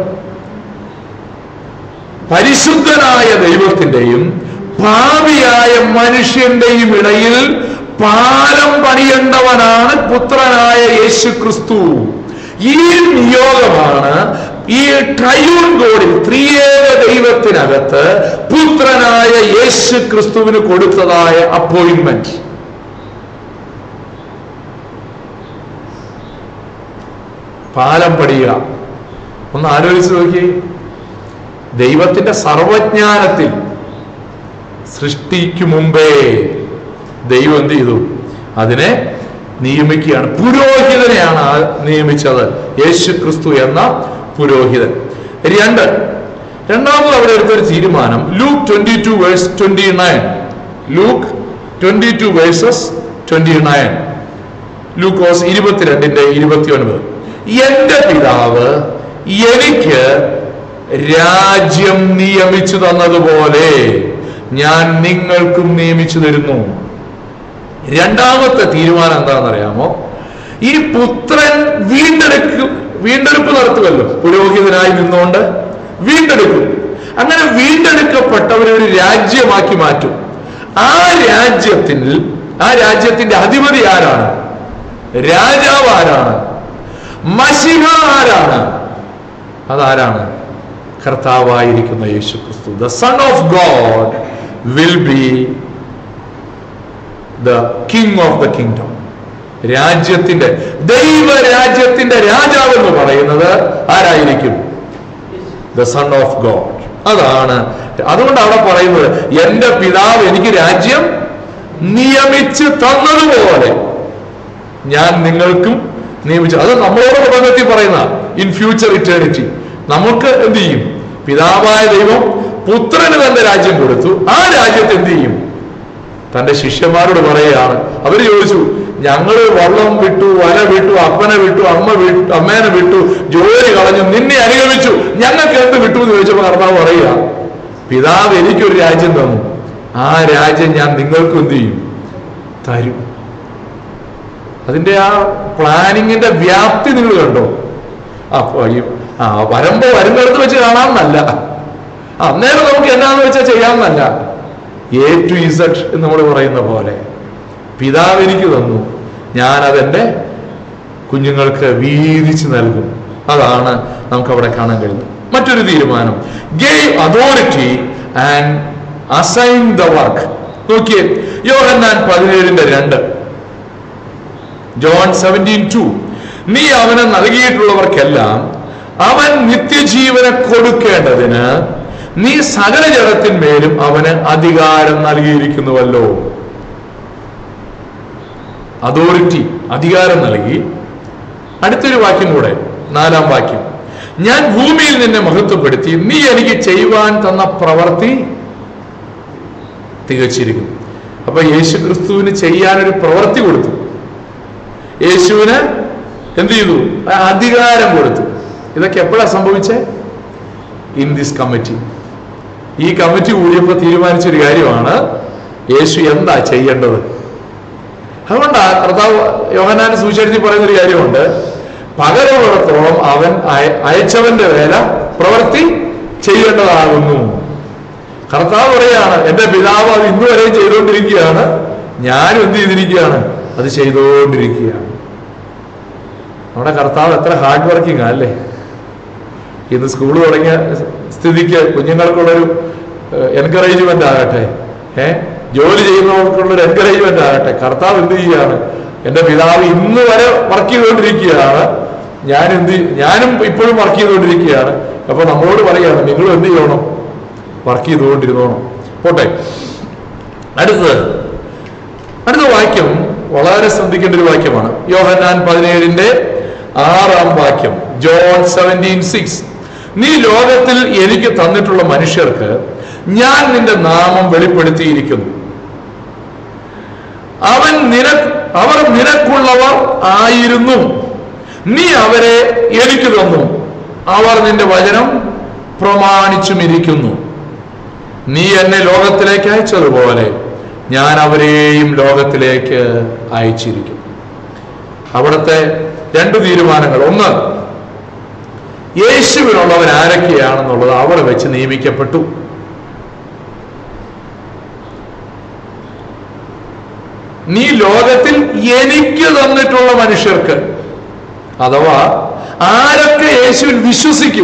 പരിശുദ്ധനായ ദൈവത്തിന്റെയും ഭാവിയായ മനുഷ്യന്റെയും ഇടയിൽ പാലം പണിയേണ്ടവനാണ് പുത്രനായ യേശു ക്രിസ്തു ഈ നിയോഗമാണ് ഈ ട്രയൂൺ ഗോഡിൽ ത്രിയേക ദൈവത്തിനകത്ത് പുത്രനായ യേശു ക്രിസ്തുവിന് കൊടുത്തതായ അപ്പോയിന്റ്മെന്റ് പാലം പണിയുക ഒന്ന് ആലോചിച്ച് നോക്കി ദൈവത്തിന്റെ സർവജ്ഞാനത്തിൽ സൃഷ്ടിക്കു മുമ്പേ ദൈവം എന്ത് ചെയ്തു അതിനെ നിയമിക്കുകയാണ് പുരോഹിതനെയാണ് ആ നിയമിച്ചത് യേശു ക്രിസ്തു എന്ന പുരോഹിതൻ രണ്ട് രണ്ടാമത് അവിടെ എടുത്തൊരു തീരുമാനം Luke twenty two verse twenty nine Luke twenty two verses twenty nine ലൂക്കോസ് ഇരുപത്തിരണ്ടിന്റെ ഇരുപത്തി ഒൻപത് എന്റെ പിതാവ് എനിക്ക് രാജ്യം നിയമിച്ചു തന്നതുപോലെ ഞാൻ നിങ്ങൾക്കും നിയമിച്ചു തരുന്നു രണ്ടാമത്തെ തീരുമാനം എന്താണെന്നറിയാമോ ഈ പുത്രൻ വീണ്ടെടുക്കും വീണ്ടെടുപ്പ് നടത്തുമല്ലോ പുരോഹിതനായി നിന്നുകൊണ്ട് വീണ്ടെടുക്കും അങ്ങനെ വീണ്ടെടുക്കപ്പെട്ടവരെ ഒരു രാജ്യമാക്കി മാറ്റും ആ രാജ്യത്തിൽ ആ രാജ്യത്തിന്റെ അധിപതി ആരാണ് രാജാവ് ആരാണ് മഷിഹ ആരാണ് അതാരാണ് കർത്താവായിരിക്കുന്ന യേശു ക്രിസ്തു the Son of God will be the king of the kingdom രാജ്യത്തിന്റെ ദൈവരാജ്യത്തിന്റെ രാജാവ് എന്ന് പറയുന്നത് ആരായിരിക്കും ദ സൺ ഓഫ് ഗോഡ് അതാണ് അതുകൊണ്ട് അവിടെ പറയുന്നത് എന്റെ പിതാവ് എനിക്ക് രാജ്യം നിയമിച്ച് തന്നതുപോലെ ഞാൻ നിങ്ങൾക്കും നിയമിച്ചു അത് നമ്മളോട് പ്രബന്ധത്തിൽ പറയുന്ന ഇൻ ഫ്യൂച്ചർ ഇറ്റേണിറ്റി നമുക്ക് എന്ത് ചെയ്യും പിതാവായ ദൈവം പുത്രന് തന്റെ രാജ്യം കൊടുത്തു ആ രാജ്യത്ത് എന്ത് ചെയ്യും തന്റെ ശിഷ്യന്മാരോട് പറയുകയാണ് അവര് ചോദിച്ചു ഞങ്ങള് വള്ളം വിട്ടു വല വിട്ടു അപ്പനെ വിട്ടു അമ്മ വിട്ടു അമ്മേനെ വിട്ടു ജോലി കളഞ്ഞു നിന്നെ അനുഗമിച്ചു ഞങ്ങൾക്ക് എന്ത് വിട്ടു എന്ന് ചോദിച്ചപ്പോ കർത്താവ് പറയുക പിതാവ് എനിക്കൊരു രാജ്യം തന്നു ആ രാജ്യം ഞാൻ നിങ്ങൾക്കും എന്ത് ചെയ്യും തരും അതിന്റെ ആ പ്ലാനിങ്ങിന്റെ വ്യാപ്തി നിങ്ങൾ കണ്ടോ അപ്പൊ ഈ ആ വരുമ്പോ വരുന്നിടത്ത് വെച്ച് കാണാമെന്നല്ല അന്നേരം നമുക്ക് എന്നാന്ന് വെച്ചാൽ ചെയ്യാമെന്നല്ല എ ടു ഇസഡ് എന്ന് നമ്മൾ പറയുന്ന പോലെ പിതാവ് എനിക്ക് തന്നു ഞാൻ അതെന്റെ കുഞ്ഞുങ്ങൾക്ക് വീതിച്ച് നൽകും അതാണ് നമുക്ക് അവിടെ കാണാൻ കഴിയുന്നത് മറ്റൊരു തീരുമാനം gave authority and assign the work നോക്കിയേ യോഹന്നാൻ പതിനേഴിന്റെ രണ്ട് ജോൺ സെവൻറ്റീൻ ടു നീ അവന് നൽകിയിട്ടുള്ളവർക്കെല്ലാം അവൻ നിത്യജീവനെ കൊടുക്കേണ്ടതിന് നീ സകല ജഡത്തിന്മേലും അവന് അധികാരം നൽകിയിരിക്കുന്നുവല്ലോ അതോറിറ്റി അധികാരം നൽകി അടുത്തൊരു വാക്യം കൂടെ നാലാം വാക്യം ഞാൻ ഭൂമിയിൽ നിന്നെ മഹത്വപ്പെടുത്തി നീ എനിക്ക് ചെയ്യുവാൻ തന്ന പ്രവൃത്തി തികച്ചിരിക്കുന്നു അപ്പൊ യേശു ക്രിസ്തുവിന് ചെയ്യാനൊരു പ്രവൃത്തി കൊടുത്തു യേശുവിന് എന്ത് ചെയ്തു ആ അധികാരം കൊടുത്തു ഇതൊക്കെ എപ്പോഴാ സംഭവിച്ചേ ഇൻ ദിസ് കമ്മിറ്റി ഈ കമ്മിറ്റി കൂടിയപ്പോൾ തീരുമാനിച്ചൊരു കാര്യമാണ് യേശു എന്താ ചെയ്യേണ്ടത് അതുകൊണ്ടാ കർത്താവ് യോഹനാന്റെ സുവിശേഷത്തിൽ പറയുന്ന ഒരു കാര്യമുണ്ട് പകരമുള്ളത്തോളം അവൻ അയ- അയച്ചവന്റെ വേല പ്രവൃത്തി ചെയ്യേണ്ടതാകുന്നു കർത്താവ് പറയാണ് എന്റെ പിതാവ് അത് ഇന്നു വരെയും ചെയ്തുകൊണ്ടിരിക്കുകയാണ് ഞാനും എന്ത് ചെയ്തിരിക്കുകയാണ് അത് ചെയ്തുകൊണ്ടിരിക്കുകയാണ് നമ്മുടെ കർത്താവ് എത്ര ഹാർഡ് വർക്കിംഗ് അല്ലേ ഇന്ന് സ്കൂൾ തുടങ്ങിയ സ്ഥിതിക്ക് കുഞ്ഞുങ്ങൾക്കുള്ളൊരു എൻകറേജ്മെന്റ് ആകട്ടെ ഏ ജോലി ചെയ്യുന്നവർക്കുള്ളൊരു എൻകറേജ്മെന്റ് ആകട്ടെ കർത്താവ് എന്ത് ചെയ്യുകയാണ് എന്റെ പിതാവ് ഇന്ന് വരെ വർക്ക് ചെയ്തുകൊണ്ടിരിക്കുകയാണ് ഞാൻ എന്ത് ഞാനും ഇപ്പോഴും വർക്ക് ചെയ്തുകൊണ്ടിരിക്കുകയാണ് അപ്പൊ നമ്മളോട് പറയുകയാണ് നിങ്ങൾ എന്ത് ചെയ്യണം വർക്ക് ചെയ്തുകൊണ്ടിരുന്നോണം പോട്ടെ അടുത്തത് അടുത്ത വാക്യം വളരെ ശ്രദ്ധിക്കേണ്ട ഒരു വാക്യമാണ് യോഹന്നാൻ പതിനേഴിന്റെ ആറാം വാക്യം ജോൺ സെവൻറ്റീൻ സിക്സ് നീ ലോകത്തിൽ എനിക്ക് തന്നിട്ടുള്ള മനുഷ്യർക്ക് ഞാൻ നിന്റെ നാമം വെളിപ്പെടുത്തിയിരിക്കുന്നു അവൻ നിന അവർ നിനക്കുള്ളവർ ആയിരുന്നു നീ അവരെ എനിക്ക് തന്നു അവർ നിന്റെ വചനം പ്രമാണിച്ചുമിരിക്കുന്നു നീ എന്നെ ലോകത്തിലേക്ക് അയച്ചതുപോലെ ഞാൻ അവരെയും ലോകത്തിലേക്ക് അയച്ചിരിക്കും അവിടുത്തെ രണ്ട് തീരുമാനങ്ങൾ ഒന്ന് യേശുവിനുള്ളവൻ ആരൊക്കെയാണെന്നുള്ളത് അവിടെ വെച്ച് നിയമിക്കപ്പെട്ടു നീ ലോകത്തിൽ എനിക്ക് തന്നിട്ടുള്ള മനുഷ്യർക്ക് അഥവാ ആരൊക്കെ യേശുവിൽ വിശ്വസിക്കും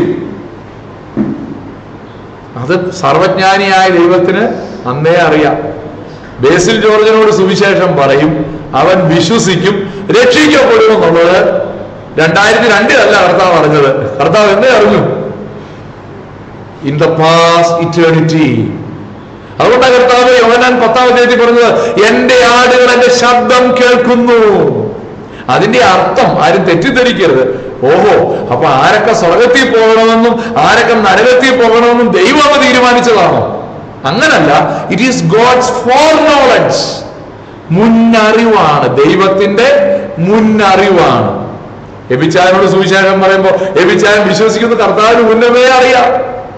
അത് സർവജ്ഞാനിയായ ദൈവത്തിന് അന്നേ അറിയാം ബേസിൽ ജോർജിനോട് സുവിശേഷം പറയും അവൻ വിശ്വസിക്കും രക്ഷിക്കപ്പെടുമെന്നുള്ളത് രണ്ടായിരത്തി രണ്ടിലല്ല കർത്താവ് അറിഞ്ഞത് കർത്താവ് എന്നേ അറിഞ്ഞു ഇൻ ദ പാസ് ഇറ്റേണിറ്റി അതുകൊണ്ടാണ് കർത്താവ് യോഹനാൻ പത്താം അധ്യായത്തിൽ പറഞ്ഞത് എന്റെ ആടുകൾ എന്റെ ശബ്ദം കേൾക്കുന്നു അതിന്റെ അർത്ഥം ആരും തെറ്റിദ്ധരിക്കരുത് ഓഹോ അപ്പൊ ആരൊക്കെ സ്വർഗത്തിൽ പോകണമെന്നും ആരൊക്കെ നരകത്തിൽ പോകണമെന്നും ദൈവം തീരുമാനിച്ചതാണോ അങ്ങനല്ല it is God's foreknowledge മുന്നറിവാണ് ദൈവത്തിന്റെ മുന്നറിവാണ് എബിച്ചായനോട് സുവിശേഷം പറയുമ്പോ എബിച്ചായൻ വിശ്വസിക്കുന്ന കർത്താവിന് മുന്നമേ അറിയാം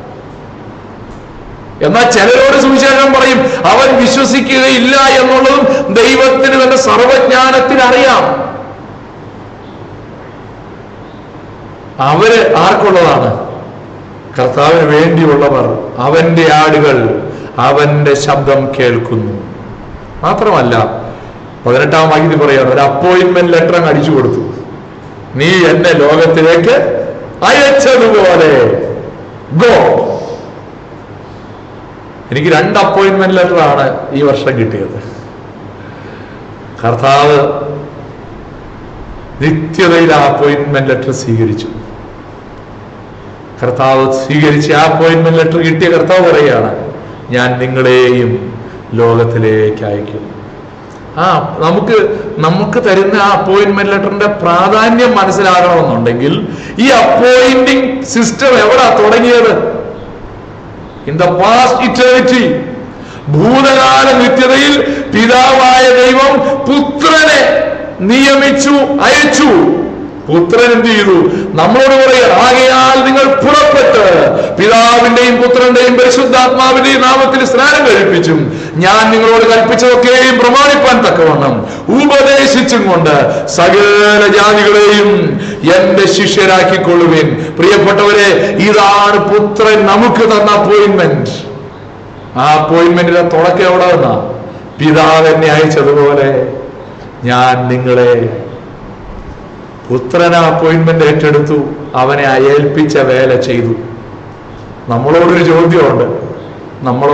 എന്നാൽ ചിലരോട് സുവിശേഷം പറയും അവൻ വിശ്വസിക്കുകയില്ല എന്നുള്ളതും ദൈവത്തിന് തന്റെ സർവജ്ഞാനത്തിന് അറിയാം അവര് ആർക്കുള്ളതാണ് കർത്താവിന് വേണ്ടിയുള്ളവർ അവന്റെ ആടുകൾ അവന്റെ ശബ്ദം കേൾക്കുന്നു മാത്രമല്ല പതിനെട്ടാം വാക്യത്തിൽ പറയാണ് ഒരു അപ്പോയിന്റ്മെന്റ് ലെറ്റർ അങ്ങ് അടിച്ചു കൊടുത്തു നീ എന്നെ ലോകത്തിലേക്ക് അയച്ചതുപോലെ ഗോ എനിക്ക് രണ്ട് അപ്പോയിന്റ്മെന്റ് ലെറ്റർ ആണ് ഈ വർഷം കിട്ടിയത് കർത്താവ് നിത്യതയിൽ ആ അപ്പോയിന്റ്മെന്റ് ലെറ്റർ സ്വീകരിച്ചു കർത്താവ് സ്വീകരിച്ച ആ അപ്പോയിന്റ്മെന്റ് ലെറ്റർ കിട്ടിയ കർത്താവ് പറയുകയാണ് ഞാൻ നിങ്ങളെയും ലോകത്തിലേക്ക് അയക്കും ആ നമുക്ക് നമുക്ക് തരുന്ന ആ അപ്പോയിന്റ്മെന്റ് ലെറ്ററിന്റെ പ്രാധാന്യം മനസ്സിലാകണമെന്നുണ്ടെങ്കിൽ ഈ അപ്പോയിന്റിംഗ് സിസ്റ്റം എവിടാ തുടങ്ങിയത് ഇൻ ദ പാസ്റ്റ് ഇറ്റേണിറ്റി ഭൂതകാല നിത്യതയിൽ പിതാവായ ദൈവം പുത്രനെ നിയമിച്ചു അയച്ചു പുത്രൻ എന്ത് ചെയ്തു നമ്മളോട് പറയുക ആകയാൽ നിങ്ങൾ പുറപ്പെട്ട് പിതാവിന്റെയും പുത്രന്റെയും പരിശുദ്ധാത്മാവിന്റെയും നാമത്തിൽ സ്നാനം കഴിപ്പിച്ചും ഞാൻ നിങ്ങളോട് കൽപ്പിച്ചതൊക്കെയും പ്രമാണിപ്പാൻ തക്കവണ്ണം ഉപദേശിച്ചും കൊണ്ട് സകല ജാതികളെയും എന്റെ ശിഷ്യരാക്കിക്കൊള്ളുവിൻ പ്രിയപ്പെട്ടവരെ ഇതാണ് പുത്രൻ നമുക്ക് തന്ന അപ്പോയിന്റ്മെന്റ് ആ അപ്പോയിന്റ്മെന്റിന്റെ തുടക്കം എവിടെ വന്നാ പിതാവ് എന്നെ അയച്ചതുപോലെ ഞാൻ നിങ്ങളെ പുത്രൻ ആ അപ്പോയിന്റ്മെന്റ് ഏറ്റെടുത്തു അവനെ അയേൽപ്പിച്ച വേല ചെയ്തു നമ്മളോടൊരു ചോദ്യമുണ്ട് നമ്മളോ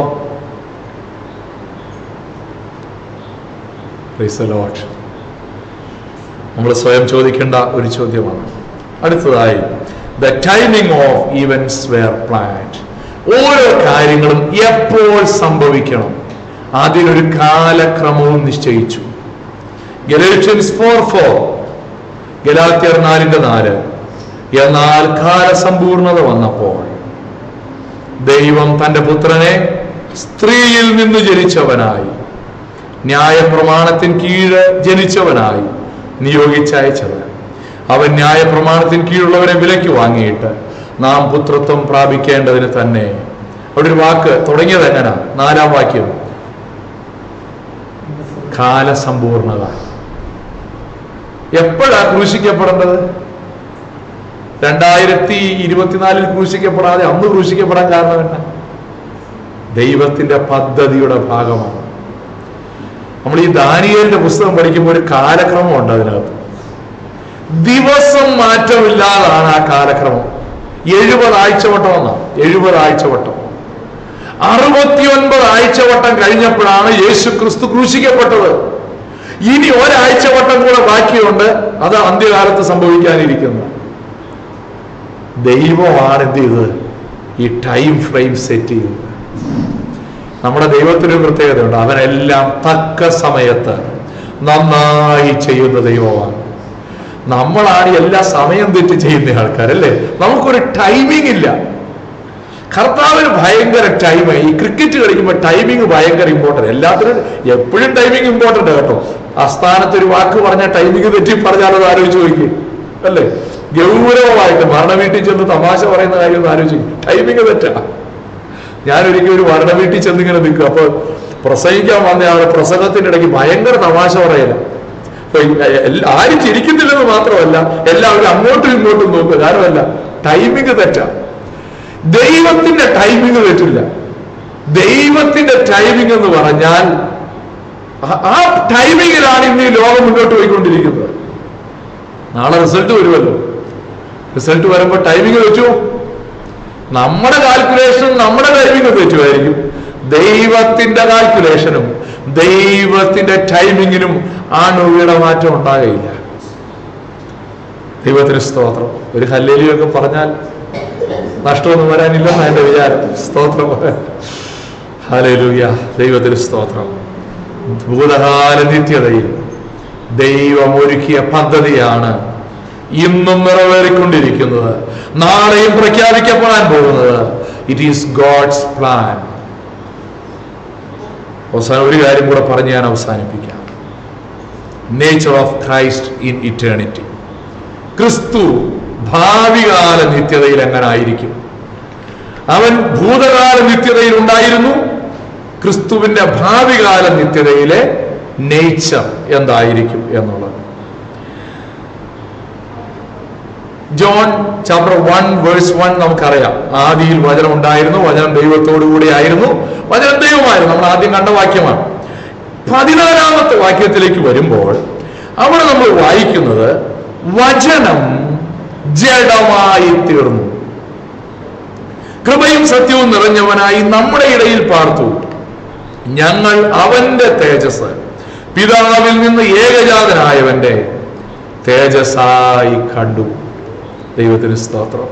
നമ്മൾ സ്വയം ചോദിക്കേണ്ട ഒരു ചോദ്യമാണ് അടുത്തതായി the timing of events were planned ഓരോ കാര്യങ്ങളും എപ്പോൾ സംഭവിക്കണം അതിനൊരു കാലക്രമവും നിശ്ചയിച്ചു ഗലേഷ്യൻസ് ഫോർ ഫോർ ഗലാത്യർ നാലിന്റെ നാല് എന്നാൽ കാലസമ്പൂർണത വന്നപ്പോൾ ദൈവം തന്റെ പുത്രനെ സ്ത്രീയിൽ നിന്ന് ജനിച്ചവനായി ന്യായപ്രമാണത്തിന് കീഴ് ജനിച്ചവനായി നിയോഗിച്ചയച്ചത് അവൻ ന്യായപ്രമാണത്തിന് കീഴുള്ളവരെ വിലയ്ക്ക് വാങ്ങിയിട്ട് നാം പുത്രത്വം പ്രാപിക്കേണ്ടതിന് തന്നെ അവിടെ ഒരു വാക്ക് തുടങ്ങിയത് എങ്ങനാ നാലാം വാക്യം കാലസമ്പൂർണത എപ്പോഴാ ക്രൂശിക്കപ്പെടേണ്ടത് രണ്ടായിരത്തി ഇരുപത്തിനാലിൽ ക്രൂശിക്കപ്പെടാതെ അന്ന് ക്രൂശിക്കപ്പെടാൻ കാരണം എന്നാ ദൈവത്തിന്റെ പദ്ധതിയുടെ ഭാഗമാണ് നമ്മൾ ഈ ദാനിയലിന്റെ പുസ്തകം പഠിക്കുമ്പോൾ ഒരു കാലക്രമം ഉണ്ട് അതിനകത്ത് ദിവസം മാറ്റമില്ലാതാണ് ആ കാലക്രമം എഴുപത് ആഴ്ചവട്ടം എന്നാ എഴുപത് ആഴ്ചവട്ടം അറുപത്തിയൊൻപത് ആഴ്ചവട്ടം കഴിഞ്ഞപ്പോഴാണ് യേശു ക്രിസ്തു ക്രൂശിക്കപ്പെട്ടത് ഇനി ഒരാഴ്ചവട്ടം കൂടെ ബാക്കിയുണ്ട് അത് അന്ത്യകാലത്ത് സംഭവിക്കാനിരിക്കുന്നത് ദൈവമാണ് എന്ത് ചെയ്തത് ഈ ടൈം ഫ്രെയിം സെറ്റ് ചെയ്തത് നമ്മുടെ ദൈവത്തിനൊരു പ്രത്യേകതയുണ്ട് അവനെല്ലാം തക്ക സമയത്ത് നന്നായി ചെയ്യുന്ന ദൈവമാണ് നമ്മളാണ് എല്ലാ സമയം തെറ്റ് ചെയ്യുന്ന ആൾക്കാരല്ലേ നമുക്കൊരു ടൈമിംഗ് ഇല്ല കർത്താവിന് ഭയങ്കര ടൈം ഈ ക്രിക്കറ്റ് കളിക്കുമ്പോൾ ടൈമിംഗ് ഭയങ്കര ഇമ്പോർട്ടന്റ് എല്ലാത്തിനും എപ്പോഴും ടൈമിംഗ് ഇമ്പോർട്ടന്റ് കേട്ടോ ആസ്ഥാനത്ത് ഒരു വാക്ക് പറഞ്ഞ ടൈമിംഗ് തെറ്റി പറഞ്ഞാൽ അത് ആലോചിച്ച് നോക്കി അല്ലേ ഗൗരവമായിട്ട് മരണ വീട്ടിൽ ചെന്ന് തമാശ പറയുന്ന കാര്യം ഒന്ന് ആലോചിക്കും ടൈമിംഗ് തെറ്റാ ഞാൻ ഒരിക്കലും ഒരു മരണ വീട്ടിൽ ചെന്ന് ഇങ്ങനെ നിൽക്കും അപ്പൊ പ്രസംഗിക്കാൻ വന്ന ആള് പ്രസംഗത്തിന്റെ ഇടയ്ക്ക് ഭയങ്കര തമാശ പറയല അപ്പൊ ഈ എല്ലാ- ആരും ചിരിക്കുന്നില്ലെന്ന് മാത്രമല്ല എല്ലാവരും അങ്ങോട്ടും ഇങ്ങോട്ടും നോക്കുക കാരണമല്ല ടൈമിംഗ് തെറ്റാ ദൈവത്തിന്റെ ടൈമിംഗ് തെറ്റില്ല ദൈവത്തിന്റെ ടൈമിംഗ് എന്ന് പറഞ്ഞാൽ ആ- ആ ടൈമിങ്ങിലാണ് ഇന്ന് ഈ ലോകം മുന്നോട്ട് പോയിക്കൊണ്ടിരിക്കുന്നത് നാളെ റിസൾട്ട് വരുമല്ലോ റിസൾട്ട് വരുമ്പോൾ ടൈമിംഗ് വെച്ചു നമ്മുടെ കാൽക്കുലേഷനും നമ്മുടെ ടൈമിംഗ് തെറ്റുമായിരിക്കും ദൈവത്തിന്റെ കാൽക്കുലേഷനും ദൈവത്തിന്റെ ടൈമിങ്ങിനും അണുവിടെ മാറ്റം ഉണ്ടാകയില്ല ദൈവത്തിന് സ്തോത്രം ഒരു ഹല്ലേലിയൊക്കെ പറഞ്ഞാൽ നഷ്ടമൊന്നും വരാനില്ലെന്നാണ് എന്റെ വിചാരം സ്തോത്രം ഹല്ലേലൂയ ദൈവത്തിന് സ്തോത്രം ഭൂതകാല നിത്യതയിൽ ദൈവം ഒരുക്കിയ പദ്ധതിയാണ് ഇന്നും നിറവേറിക്കൊണ്ടിരിക്കുന്നത് നാളെയും പ്രഖ്യാപിക്കപ്പെടാൻ പോകുന്നത് ഇറ്റ് ഈസ് ഗോഡ്സ് പ്ലാൻ അവസാനം ഒരു കാര്യം കൂടെ പറഞ്ഞ് ഞാൻ അവസാനിപ്പിക്കാം nature of Christ in eternity ക്രിസ്തു ഭാവികാല നിത്യതയിൽ എങ്ങനെ ആയിരിക്കും അവൻ ഭൂതകാല നിത്യതയിൽ ഉണ്ടായിരുന്നു ക്രിസ്തുവിന്റെ ഭാവികാല നിത്യതയിലെ നേച്ചർ എന്തായിരിക്കും എന്നുള്ളത് John chapter one verse one നമുക്കറിയാം ആദിയിൽ വചനം ഉണ്ടായിരുന്നു വചനം ദൈവത്തോടു കൂടി ആയിരുന്നു വചനം ദൈവമായിരുന്നു നമ്മൾ ആദ്യം കണ്ട വാക്യമാണ് പതിനാലാമത്തെ വാക്യത്തിലേക്ക് വരുമ്പോൾ അവിടെ നമ്മൾ വായിക്കുന്നത് വചനം ജഡമായി തീർന്നു കൃപയും സത്യവും നിറഞ്ഞവനായി നമ്മുടെ ഇടയിൽ പാർത്തു ഞങ്ങൾ അവന്റെ തേജസ് പിതാവിൽ നിന്ന് ഏകജാതനായവന്റെ തേജസ്സായി കണ്ടു ദൈവത്തിന് സ്തോത്രം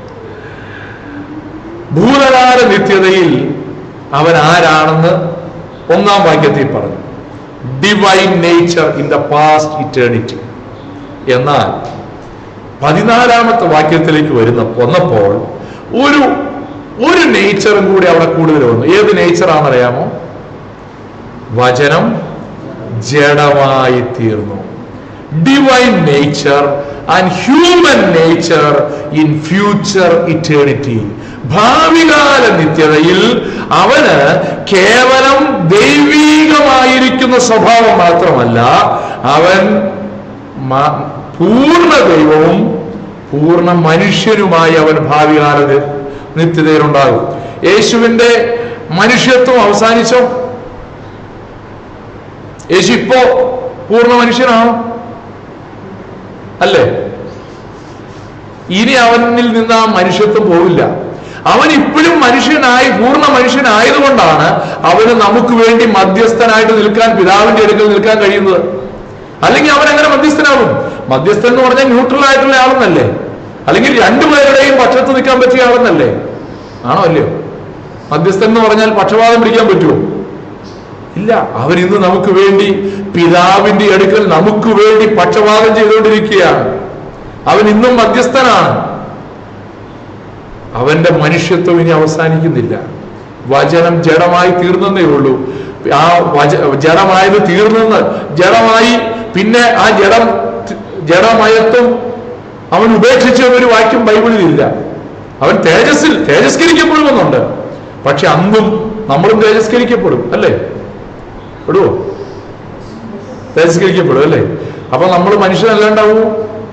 ഭൂതകാല നിത്യതയിൽ അവൻ ആരാണെന്ന് ഒന്നാം വാക്യത്തിൽ പറഞ്ഞു divine nature in the past eternity എന്നാൽ പതിനാലാമത്തെ വാക്യത്തിലേക്ക് വരുന്ന വന്നപ്പോൾ ഒരു ഒരു നേച്ചറും കൂടി അവിടെ കൂടുതൽ വന്നു ഏത് നേച്ചറാണെന്നറിയാമോ വചനം ജഡമായി തീർന്നു divine nature and human nature in future eternity ഭാവികാല നിത്യതയിൽ അവന് കേവലം ദൈവീകമായിരിക്കുന്ന സ്വഭാവം മാത്രമല്ല അവൻ മ- പൂർണ്ണ ദൈവവും പൂർണ്ണ മനുഷ്യനുമായി അവൻ ഭാവികാല നി- നിത്യതയിലുണ്ടാകും യേശുവിന്റെ മനുഷ്യത്വം അവസാനിച്ചോ യേശു ഇപ്പോ പൂർണ്ണ മനുഷ്യനാണോ അല്ലേ ഇനി അവനിൽ നിന്ന് ആ മനുഷ്യത്വം പോവില്ല അവൻ ഇപ്പോഴും മനുഷ്യനായി പൂർണ്ണ മനുഷ്യനായതുകൊണ്ടാണ് അവന് നമുക്ക് വേണ്ടി മധ്യസ്ഥനായിട്ട് നിൽക്കാൻ പിതാവിന്റെ അടുക്കൽ നിൽക്കാൻ കഴിയുന്നത് അല്ലെങ്കിൽ അവൻ എങ്ങനെ മധ്യസ്ഥനാകും മധ്യസ്ഥൻ എന്ന് പറഞ്ഞാൽ ന്യൂട്രൽ ആയിട്ടുള്ള ആളെന്നല്ലേ അല്ലെങ്കിൽ രണ്ടുപേരുടെയും പക്ഷത്ത് നിൽക്കാൻ പറ്റിയ ആളെന്നല്ലേ ആണോ അല്ലയോ മധ്യസ്ഥൻ എന്ന് പറഞ്ഞാൽ പക്ഷപാതം പിടിക്കാൻ പറ്റുമോ ഇല്ല അവൻ ഇന്ന് നമുക്ക് വേണ്ടി പിതാവിന്റെ അടുക്കൽ നമുക്ക് വേണ്ടി പക്ഷപാതം ചെയ്തുകൊണ്ടിരിക്കുകയാണ് അവൻ ഇന്നും മധ്യസ്ഥനാണ് അവന്റെ മനുഷ്യത്വം ഇനി അവസാനിക്കുന്നില്ല വചനം ജഡമായി തീർന്നതേ ഉള്ളൂ ആ വച ജഡമായത് തീർന്നെന്ന് ജഡമായി പിന്നെ ആ ജഡം ജഡമയത്വം അവൻ ഉപേക്ഷിച്ച ഒരു വാക്യം ബൈബിളിൽ ഇല്ല അവൻ തേജസ്സിൽ തേജസ്കരിക്കപ്പെടുമെന്നുണ്ട് പക്ഷെ അന്നും നമ്മളും തേജസ്കരിക്കപ്പെടും അല്ലേ പെടുവോ തേജസ്കരിക്കപ്പെടും അല്ലേ അപ്പൊ നമ്മൾ മനുഷ്യനല്ലാണ്ടാവൂ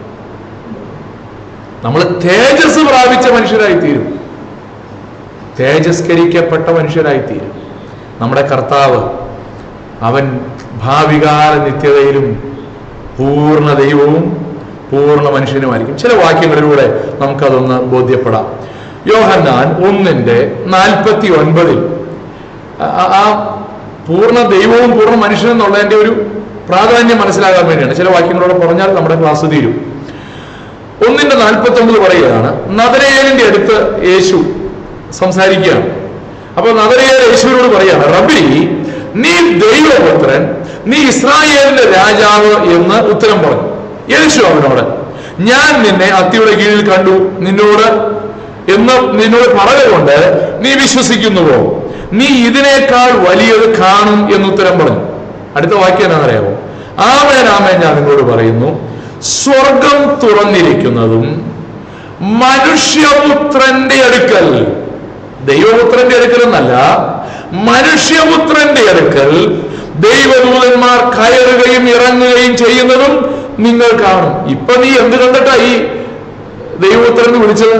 നമ്മൾ തേജസ് പ്രാപിച്ച മനുഷ്യരായി തീരും തേജസ്കരിക്കപ്പെട്ട മനുഷ്യരായി തീരും നമ്മുടെ കർത്താവ് അവൻ ഭാവികാല നിത്യതയിലും പൂർണ്ണ ദൈവവും പൂർണ്ണ മനുഷ്യനുമായിരിക്കും ചില വാക്യങ്ങളിലൂടെ നമുക്കതൊന്ന് ബോധ്യപ്പെടാം യോഹന്നാൻ ഒന്നിന്റെ നാൽപ്പത്തി ഒൻപതിൽ ആ- ആ പൂർണ്ണ ദൈവവും പൂർണ്ണ മനുഷ്യനും എന്നുള്ളതിന്റെ ഒരു പ്രാധാന്യം മനസ്സിലാകാൻ വേണ്ടിയാണ് ചില വാക്യങ്ങളോട് പറഞ്ഞാൽ നമ്മുടെ ക്ലാസ് തീരും ഒന്നിന്റെ നാൽപ്പത്തി ഒമ്പത് പറയുകയാണ് നദരയേലിന്റെ അടുത്ത് യേശു സംസാരിക്കുകയാണ് അപ്പൊ നദരയേൽ യേശുവിനോട് പറയാണ് റബി നീ ദൈവപുത്രൻ നീ ഇസ്രായേലിന്റെ രാജാവ് എന്ന് ഉത്തരം പറഞ്ഞു യേശു അവനോട് ഞാൻ നിന്നെ അത്തിയുടെ കീഴിൽ കണ്ടു നിന്നോട് എന്ന് നിന്നോട് പറഞ്ഞുകൊണ്ട് നീ വിശ്വസിക്കുന്നുവോ നീ ഇതിനേക്കാൾ വലിയത് കാണും എന്ന് ഉത്തരം പറഞ്ഞു അടുത്ത വാക്യം എന്താണെന്നറിയാമോ ആമേൻ ആമേൻ ഞാൻ നിങ്ങളോട് പറയുന്നു സ്വർഗം തുറന്നിരിക്കുന്നതും മനുഷ്യപുത്രന്റെ അടുക്കൽ ദൈവപുത്രന്റെ അടുക്കൽ എന്നല്ല മനുഷ്യപുത്രന്റെ അടുക്കൽ ദൈവദൂതന്മാർ കയറുകയും ഇറങ്ങുകയും ചെയ്യുന്നതും നിങ്ങൾ കാണും ഇപ്പൊ നീ എന്ത് കണ്ടിട്ടാ ഈ ദൈവപുത്രൻ എന്ന് വിളിച്ചത്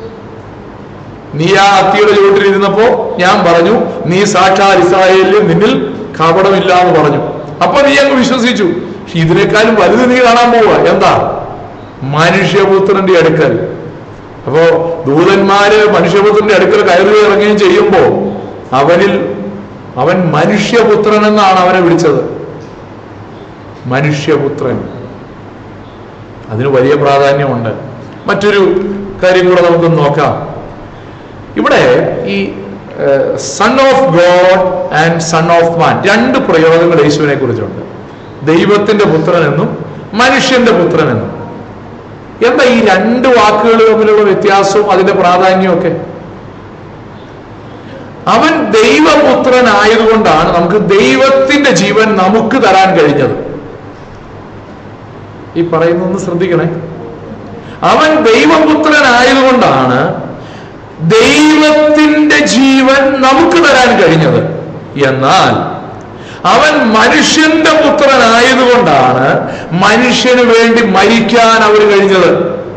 നീ ആ അത്തിയുടെ ചുവട്ടിലിരുന്നപ്പോ ഞാൻ പറഞ്ഞു നീ സാക്ഷാൽ ഇസ്രായേലിൽ നിന്നിൽ കപടമില്ല എന്ന് പറഞ്ഞു അപ്പൊ നീ അങ്ങ് വിശ്വസിച്ചു പക്ഷെ ഇതിനേക്കാളും വലുത് നീ കാണാൻ പോവുക എന്താ മനുഷ്യപുത്രന്റെ അടുക്കൽ അപ്പോ ദൂതന്മാര് മനുഷ്യപുത്രന്റെ അടുക്കൽ കയറുകയും ഇറങ്ങുകയും ചെയ്യുമ്പോ അവനിൽ അവൻ മനുഷ്യപുത്രൻ എന്നാണ് അവനെ വിളിച്ചത് മനുഷ്യപുത്രൻ അതിന് വലിയ പ്രാധാന്യമുണ്ട് മറ്റൊരു കാര്യം കൂടെ നമുക്ക് നോക്കാം ഇവിടെ ഈ Son of God and Son of Man രണ്ട് പ്രയോഗങ്ങൾ യേശുവിനെ കുറിച്ചുണ്ട് ദൈവത്തിന്റെ പുത്രൻ എന്നും മനുഷ്യന്റെ പുത്രൻ എന്നും എന്താ ഈ രണ്ട് വാക്കുകൾ തമ്മിലുള്ള വ്യത്യാസവും അതിന്റെ പ്രാധാന്യവും ഒക്കെ അവൻ ദൈവപുത്രനായതുകൊണ്ടാണ് നമുക്ക് ദൈവത്തിന്റെ ജീവൻ നമുക്ക് തരാൻ കഴിഞ്ഞത് ഈ പറയുന്നൊന്ന് ശ്രദ്ധിക്കണേ അവൻ ദൈവപുത്രനായതുകൊണ്ടാണ് ദൈവത്തിന്റെ ജീവൻ നമുക്ക് തരാൻ കഴിഞ്ഞത് എന്നാൽ അവൻ മനുഷ്യന്റെ പുത്രനായതുകൊണ്ടാണ് മനുഷ്യന് വേണ്ടി മരിക്കാൻ അവർ കഴിഞ്ഞത്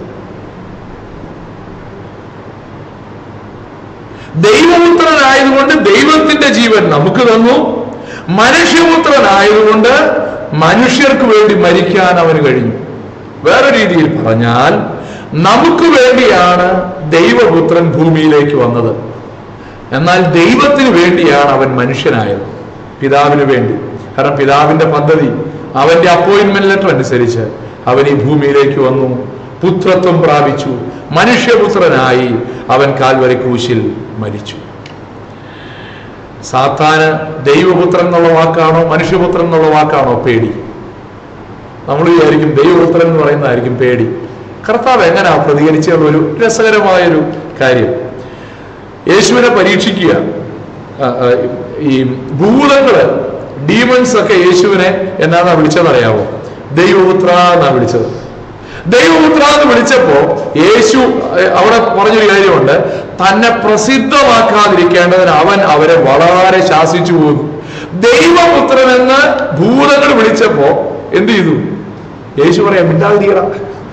ദൈവപുത്രനായതുകൊണ്ട് ദൈവത്തിന്റെ ജീവൻ നമുക്ക് തന്നു മനുഷ്യപുത്രനായതുകൊണ്ട് മനുഷ്യർക്ക് വേണ്ടി മരിക്കാൻ അവന് കഴിഞ്ഞു വേറെ രീതിയിൽ പറഞ്ഞാൽ നമുക്ക് വേണ്ടിയാണ് ദൈവപുത്രൻ ഭൂമിയിലേക്ക് വന്നത് എന്നാൽ ദൈവത്തിന് വേണ്ടിയാണ് അവൻ മനുഷ്യനായത് പിതാവിന് വേണ്ടി കാരണം പിതാവിന്റെ പദ്ധതി അവന്റെ അപ്പോയിന്റ്മെന്റ് ലെറ്റർ അനുസരിച്ച് അവൻ ഈ ഭൂമിയിലേക്ക് വന്നു പുത്രത്വം പ്രാപിച്ചു മനുഷ്യപുത്രനായി അവൻ കാൽവരി ക്രൂശിൽ മരിച്ചു സാത്താന് ദൈവപുത്രൻ എന്നുള്ള വാക്കാണോ മനുഷ്യപുത്രൻ എന്നുള്ള വാക്കാണോ പേടി നമ്മൾ വിചാരിക്കും ദൈവപുത്രൻ എന്ന് പറയുന്നതായിരിക്കും പേടി കർത്താവ് എങ്ങനെയാ പ്രതികരിച്ചുള്ള ഒരു രസകരമായൊരു കാര്യം യേശുവിനെ പരീക്ഷിക്കുക ആ, ആ, ഈ ഭൂതങ്ങള് ഡീമൺസ് ഒക്കെ യേശുവിനെ എന്നാന്നാ വിളിച്ചതറിയാവോ ദൈവപുത്ര എന്നാ വിളിച്ചത് ദൈവപുത്ര എന്ന് വിളിച്ചപ്പോ യേശു ഏ, അവിടെ പറഞ്ഞൊരു കാര്യമുണ്ട് തന്നെ പ്രസിദ്ധമാക്കാതിരിക്കേണ്ടതിന് അവൻ അവരെ വളരെ ശാസിച്ചു പോകുന്നു ദൈവപുത്രൻ എന്ന് ഭൂതങ്ങൾ വിളിച്ചപ്പോ എന്ത് ചെയ്തു യേശു പറയാം മിണ്ടാതിരിക്കട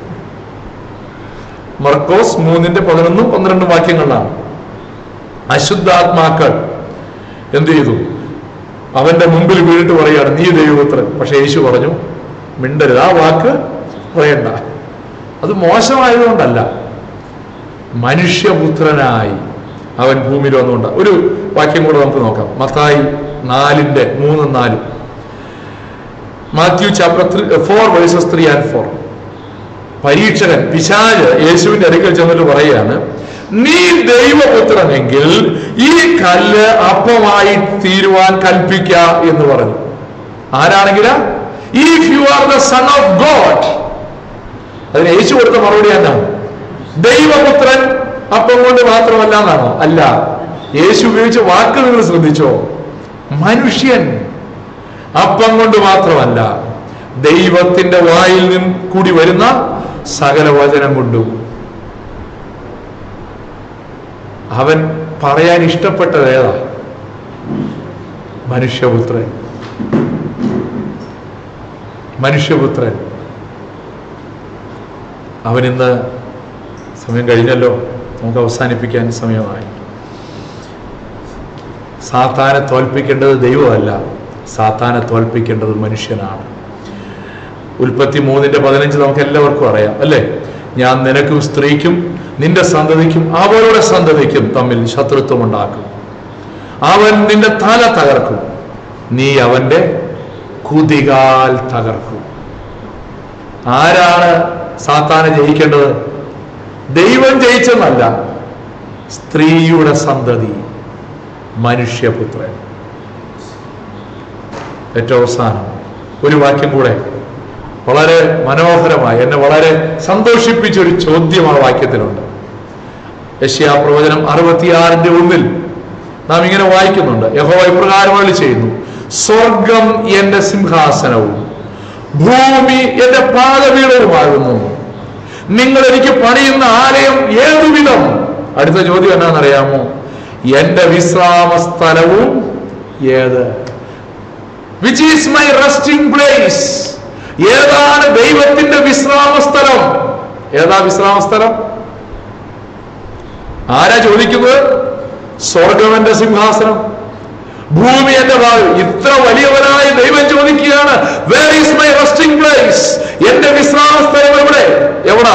മർക്കോസ് മൂന്നിന്റെ പതിനൊന്നും പന്ത്രണ്ടും വാക്യങ്ങളിലാണ് അശുദ്ധാത്മാക്കൾ എന്ത് ചെയ്തു അവന്റെ മുമ്പിൽ വീണിട്ട് പറയാണ് നീ ദൈവപുത്രൻ പക്ഷെ യേശു പറഞ്ഞു മിണ്ടരുത് ആ വാക്ക് പറയണ്ട അത് മോശമായതുകൊണ്ടല്ല മനുഷ്യപുത്രനായി അവൻ ഭൂമിയിൽ വന്നുകൊണ്ട് ഒരു വാക്യം കൂടെ നമുക്ക് നോക്കാം മത്തായി നാലിന്റെ മൂന്നും നാലും Matthew chapter four verses three and four പരീക്ഷകൻ പിശാജ് യേശുവിന്റെ അടുക്കൽ ചെന്നിട്ട് പറയാണ് നീ ദൈവപുത്രനെങ്കിൽ ഈ കല്ല് അപ്പമായി തീരുവാൻ കൽപ്പിക്ക എന്ന് പറഞ്ഞു ആരാണെങ്കിൽ if you are the Son of God അതിന് യേശു കൊടുത്ത മറുപടി എന്താണ് ദൈവപുത്രൻ അപ്പം കൊണ്ട് മാത്രമല്ല എന്നാണോ അല്ല യേശു ഉപയോഗിച്ച വാക്ക് നിങ്ങൾ ശ്രദ്ധിച്ചോ മനുഷ്യൻ അപ്പം കൊണ്ട് മാത്രമല്ല ദൈവത്തിന്റെ വായിൽ നിന്ന് കൂടി വരുന്ന സകല വചനം കൊണ്ടും അവൻ പറയാൻ ഇഷ്ടപ്പെട്ടത് ഏതാ മനുഷ്യപുത്രൻ മനുഷ്യപുത്രൻ അവൻ ഇന്ന് സമയം കഴിഞ്ഞല്ലോ നമുക്ക് അവസാനിപ്പിക്കാൻ സമയമായി സാത്താനെ തോൽപ്പിക്കേണ്ടത് ദൈവമല്ല സാത്താനെ തോൽപ്പിക്കേണ്ടത് മനുഷ്യനാണ് ഉൽപ്പത്തി മൂന്നിന്റെ പതിനഞ്ച് നമുക്ക് എല്ലാവർക്കും അറിയാം അല്ലേ ഞാൻ നിനക്കും സ്ത്രീക്കും നിന്റെ സന്തതിക്കും അവരുടെ സന്തതിക്കും തമ്മിൽ ശത്രുത്വം ഉണ്ടാക്കും അവൻ നിന്റെ തല തകർക്കും നീ അവന്റെ കുതികാൽ തകർക്കും ആരാണ് സാത്താനെ ജയിക്കേണ്ടത് ദൈവം ജയിച്ചെന്നല്ല സ്ത്രീയുടെ സന്തതി മനുഷ്യപുത്രൻ ഏറ്റവും അവസാനം ഒരു വാക്യം കൂടെ വളരെ മനോഹരമായി എന്നെ വളരെ സന്തോഷിപ്പിച്ച ഒരു ചോദ്യം ആ വാക്യത്തിലുണ്ട് യശ്യാ പ്രവചനം അറുപത്തിയാറിന്റെ ഒന്നിൽ നാം ഇങ്ങനെ വായിക്കുന്നുണ്ട് യഹോവ ഇപ്രകാരം അരുളി ചെയ്യുന്നു സ്വർഗം എന്റെ സിംഹാസനവും ഭൂമി എന്റെ പാദപീഠവുമാകുന്നു നിങ്ങൾ എനിക്ക് പണിയുന്ന ആലയം ഏതുവിധം അടുത്ത ചോദ്യം എന്നാണെന്നറിയാമോ എന്റെ വിശ്രാമ സ്ഥലവും ഏത് which is my resting place ഏതാണ് ദൈവത്തിന്റെ വിശ്രാമ സ്ഥലം ഏതാ വിശ്രാമ സ്ഥലം ആരാ ചോദിക്കുന്നത് സ്വർഗവന്റെ സിംഹാസനം ഭൂമി എന്റെ ഭാഗം ഇത്ര വലിയവനായ ദൈവം ചോദിക്കുകയാണ് where is my resting place എന്റെ വിശ്രാമ സ്ഥലം എവിടെ എവിടാ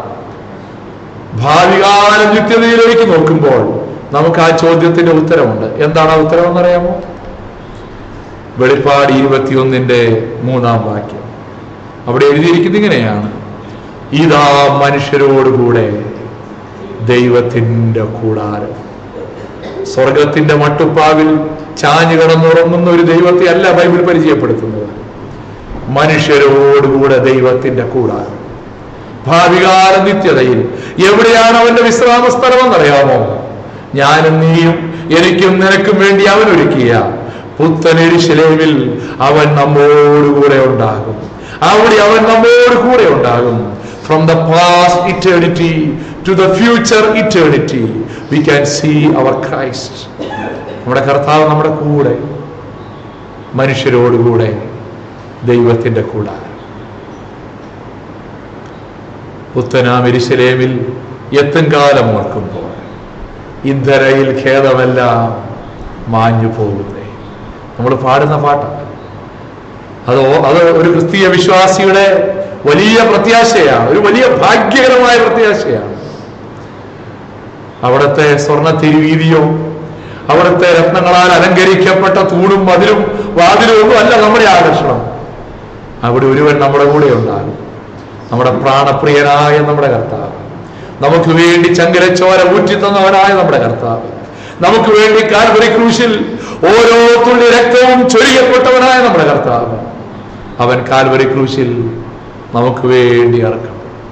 ഭാവികാലം നിത്യതയിലേക്ക് നോക്കുമ്പോൾ നമുക്ക് ആ ചോദ്യത്തിന്റെ ഉത്തരമുണ്ട് എന്താണ് ആ ഉത്തരം എന്നറിയാമോ വെളിപ്പാട് ഇരുപത്തിയൊന്നിന്റെ മൂന്നാം വാക്യം അവിടെ എഴുതിയിരിക്കുന്നത് ഇങ്ങനെയാണ് ഇതാ മനുഷ്യരോടുകൂടെ ദൈവത്തിന്റെ കൂടാരം സ്വർഗത്തിന്റെ മട്ടുപ്പാവിൽ ചാഞ്ഞു കിടന്നുറങ്ങുന്ന ഒരു ദൈവത്തെ അല്ല ബൈബിൾ പരിചയപ്പെടുത്തുന്നത് മനുഷ്യരോടുകൂടെ ദൈവത്തിന്റെ കൂടാരം ഭാവികാല നിത്യതയിൽ എവിടെയാണ് അവന്റെ വിശ്രാമ സ്ഥലം എന്നറിയാമോ ഞാനും നീയും എനിക്കും നിനക്കും വേണ്ടി അവൻ ഒരുക്കിയ പുത്തനെരിശിലേവിൽ അവൻ നമ്മോടുകൂടെ ഉണ്ടാകും അവിടെ അവൻ നമ്മോട് കൂടെ ഉണ്ടാകും from the past eternity to the future eternity we can see our Christ നമ്മുടെ കർത്താവ് നമ്മുടെ കൂടെ മനുഷ്യരോടുകൂടെ ദൈവത്തിന്റെ കൂടാരം പുത്തനാം എരിശലേമിൽ എത്തും കാലം ഓർക്കുമ്പോൾ ഇന്ധരയിൽ ഖേദമെല്ലാം മാഞ്ഞു പോകുന്നേ നമ്മൾ പാടുന്ന പാട്ടാണ് അത് ഓ- അത് ഒരു ക്രിസ്തീയ വിശ്വാസിയുടെ വലിയ പ്രത്യാശയാണ് ഒരു വലിയ ഭാഗ്യകരമായ പ്രത്യാശയാണ് അവിടുത്തെ സ്വർണ്ണ തിരുവീതിയോ അവിടുത്തെ രത്നങ്ങളാൽ അലങ്കരിക്കപ്പെട്ട തൂണും മതിലും വാതിലും ഒന്നും അല്ല നമ്മുടെ ആകർഷണം അവിടെ ഒരുവൻ നമ്മുടെ കൂടെ ഉണ്ടാകും നമ്മുടെ പ്രാണപ്രിയനായ നമ്മുടെ കർത്താവ് നമുക്ക് വേണ്ടി ചങ്കരച്ചോര ഊറ്റിത്തന്നവനായ നമ്മുടെ കർത്താവ് നമുക്ക് വേണ്ടി കാൽവരി ക്രൂശിൽ ഓരോ തുള്ളി രക്തവും ചൊരിയപ്പെട്ടവനായ നമ്മുടെ കർത്താവ് അവൻ കാൽവരി ക്രൂശിൽ നമുക്ക് വേണ്ടി അറക്കപ്പെട്ടു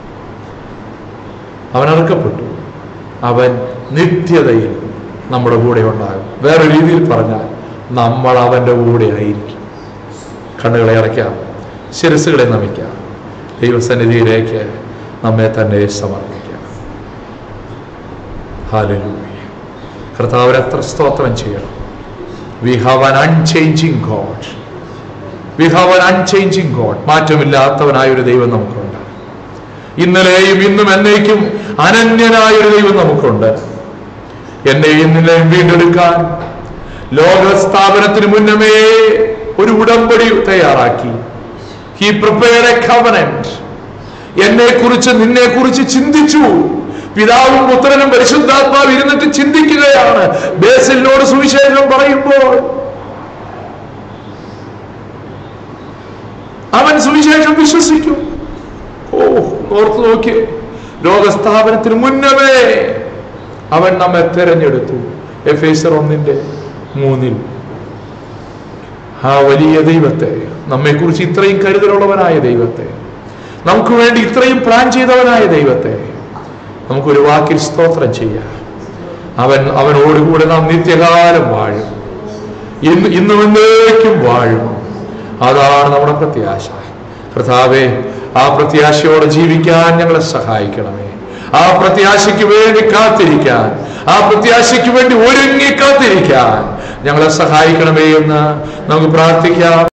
അവൻ അറക്കപ്പെട്ടു അവൻ നിത്യതയിൽ നമ്മുടെ കൂടെ ഉണ്ടാകും വേറെ രീതിയിൽ പറഞ്ഞാൽ നമ്മൾ അവന്റെ കൂടെ ആയിരിക്കും കണ്ണുകളെ അടയ്ക്കാം ശിരസുകളെ നമിക്കാം ദൈവസന്നിധിയിലേക്ക് നമ്മെ തന്നെ സമർപ്പിക്കാം ഹാലലൂയ കർത്താവിന് എത്ര സ്തോത്രം ചെയ്യണം we have an unchanging God we have an unchanging God മാറ്റമില്ലാത്തവനായ ഒരു ദൈവം നമുക്കുണ്ട് ഇന്നലെയും ഇന്നും എന്നേക്കും അനന്യനായ ഒരു ദൈവം നമുക്കുണ്ട് എന്നെയും നിന്നെയും വീണ്ടെടുക്കാൻ ലോക സ്ഥാപനത്തിന് മുന്നമേ ഒരു ഉടമ്പടി തയ്യാറാക്കി ഹി പ്രിപ്പയർ എ കവനന്റ് എന്നെ കുറിച്ച് നിന്നെ കുറിച്ച് ചിന്തിച്ചു പിതാവും പുത്രനും പരിശുദ്ധാത്മാവ് ഇരുന്നിട്ട് ചിന്തിക്കുകയാണ് ബേസിലിനോട് സുവിശേഷം പറയുമ്പോൾ അവൻ സുവിശേഷം വിശ്വസിക്കും ഓ ഓർത്ത് നോക്കിയേ ലോകസ്ഥാപനത്തിന് മുന്നമേ അവൻ നമ്മെ തെരഞ്ഞെടുത്തു എഫേസർ ഒന്നിന്റെ മൂന്നിൽ ആ വലിയ ദൈവത്തെ നമ്മെക്കുറിച്ച് ഇത്രയും കരുതലുള്ളവനായ ദൈവത്തെ നമുക്ക് വേണ്ടി ഇത്രയും പ്ലാൻ ചെയ്തവനായ ദൈവത്തെ നമുക്കൊരു വാക്കിൽ സ്തോത്രം ചെയ്യാം അവൻ അവനോടുകൂടെ നാം നിത്യകാലം വാഴും ഇന്ന് ഇന്നും എന്നേക്കും വാഴും അതാണ് നമ്മുടെ പ്രത്യാശ കർത്താവെ ആ പ്രത്യാശയോടെ ജീവിക്കാൻ ഞങ്ങളെ സഹായിക്കണമേ ആ പ്രത്യാശയ്ക്ക് വേണ്ടി കാത്തിരിക്കാൻ ആ പ്രത്യാശയ്ക്ക് വേണ്ടി ഒരുങ്ങി കാത്തിരിക്കാൻ ഞങ്ങളെ സഹായിക്കണമേ എന്ന് നമുക്ക് പ്രാർത്ഥിക്കാം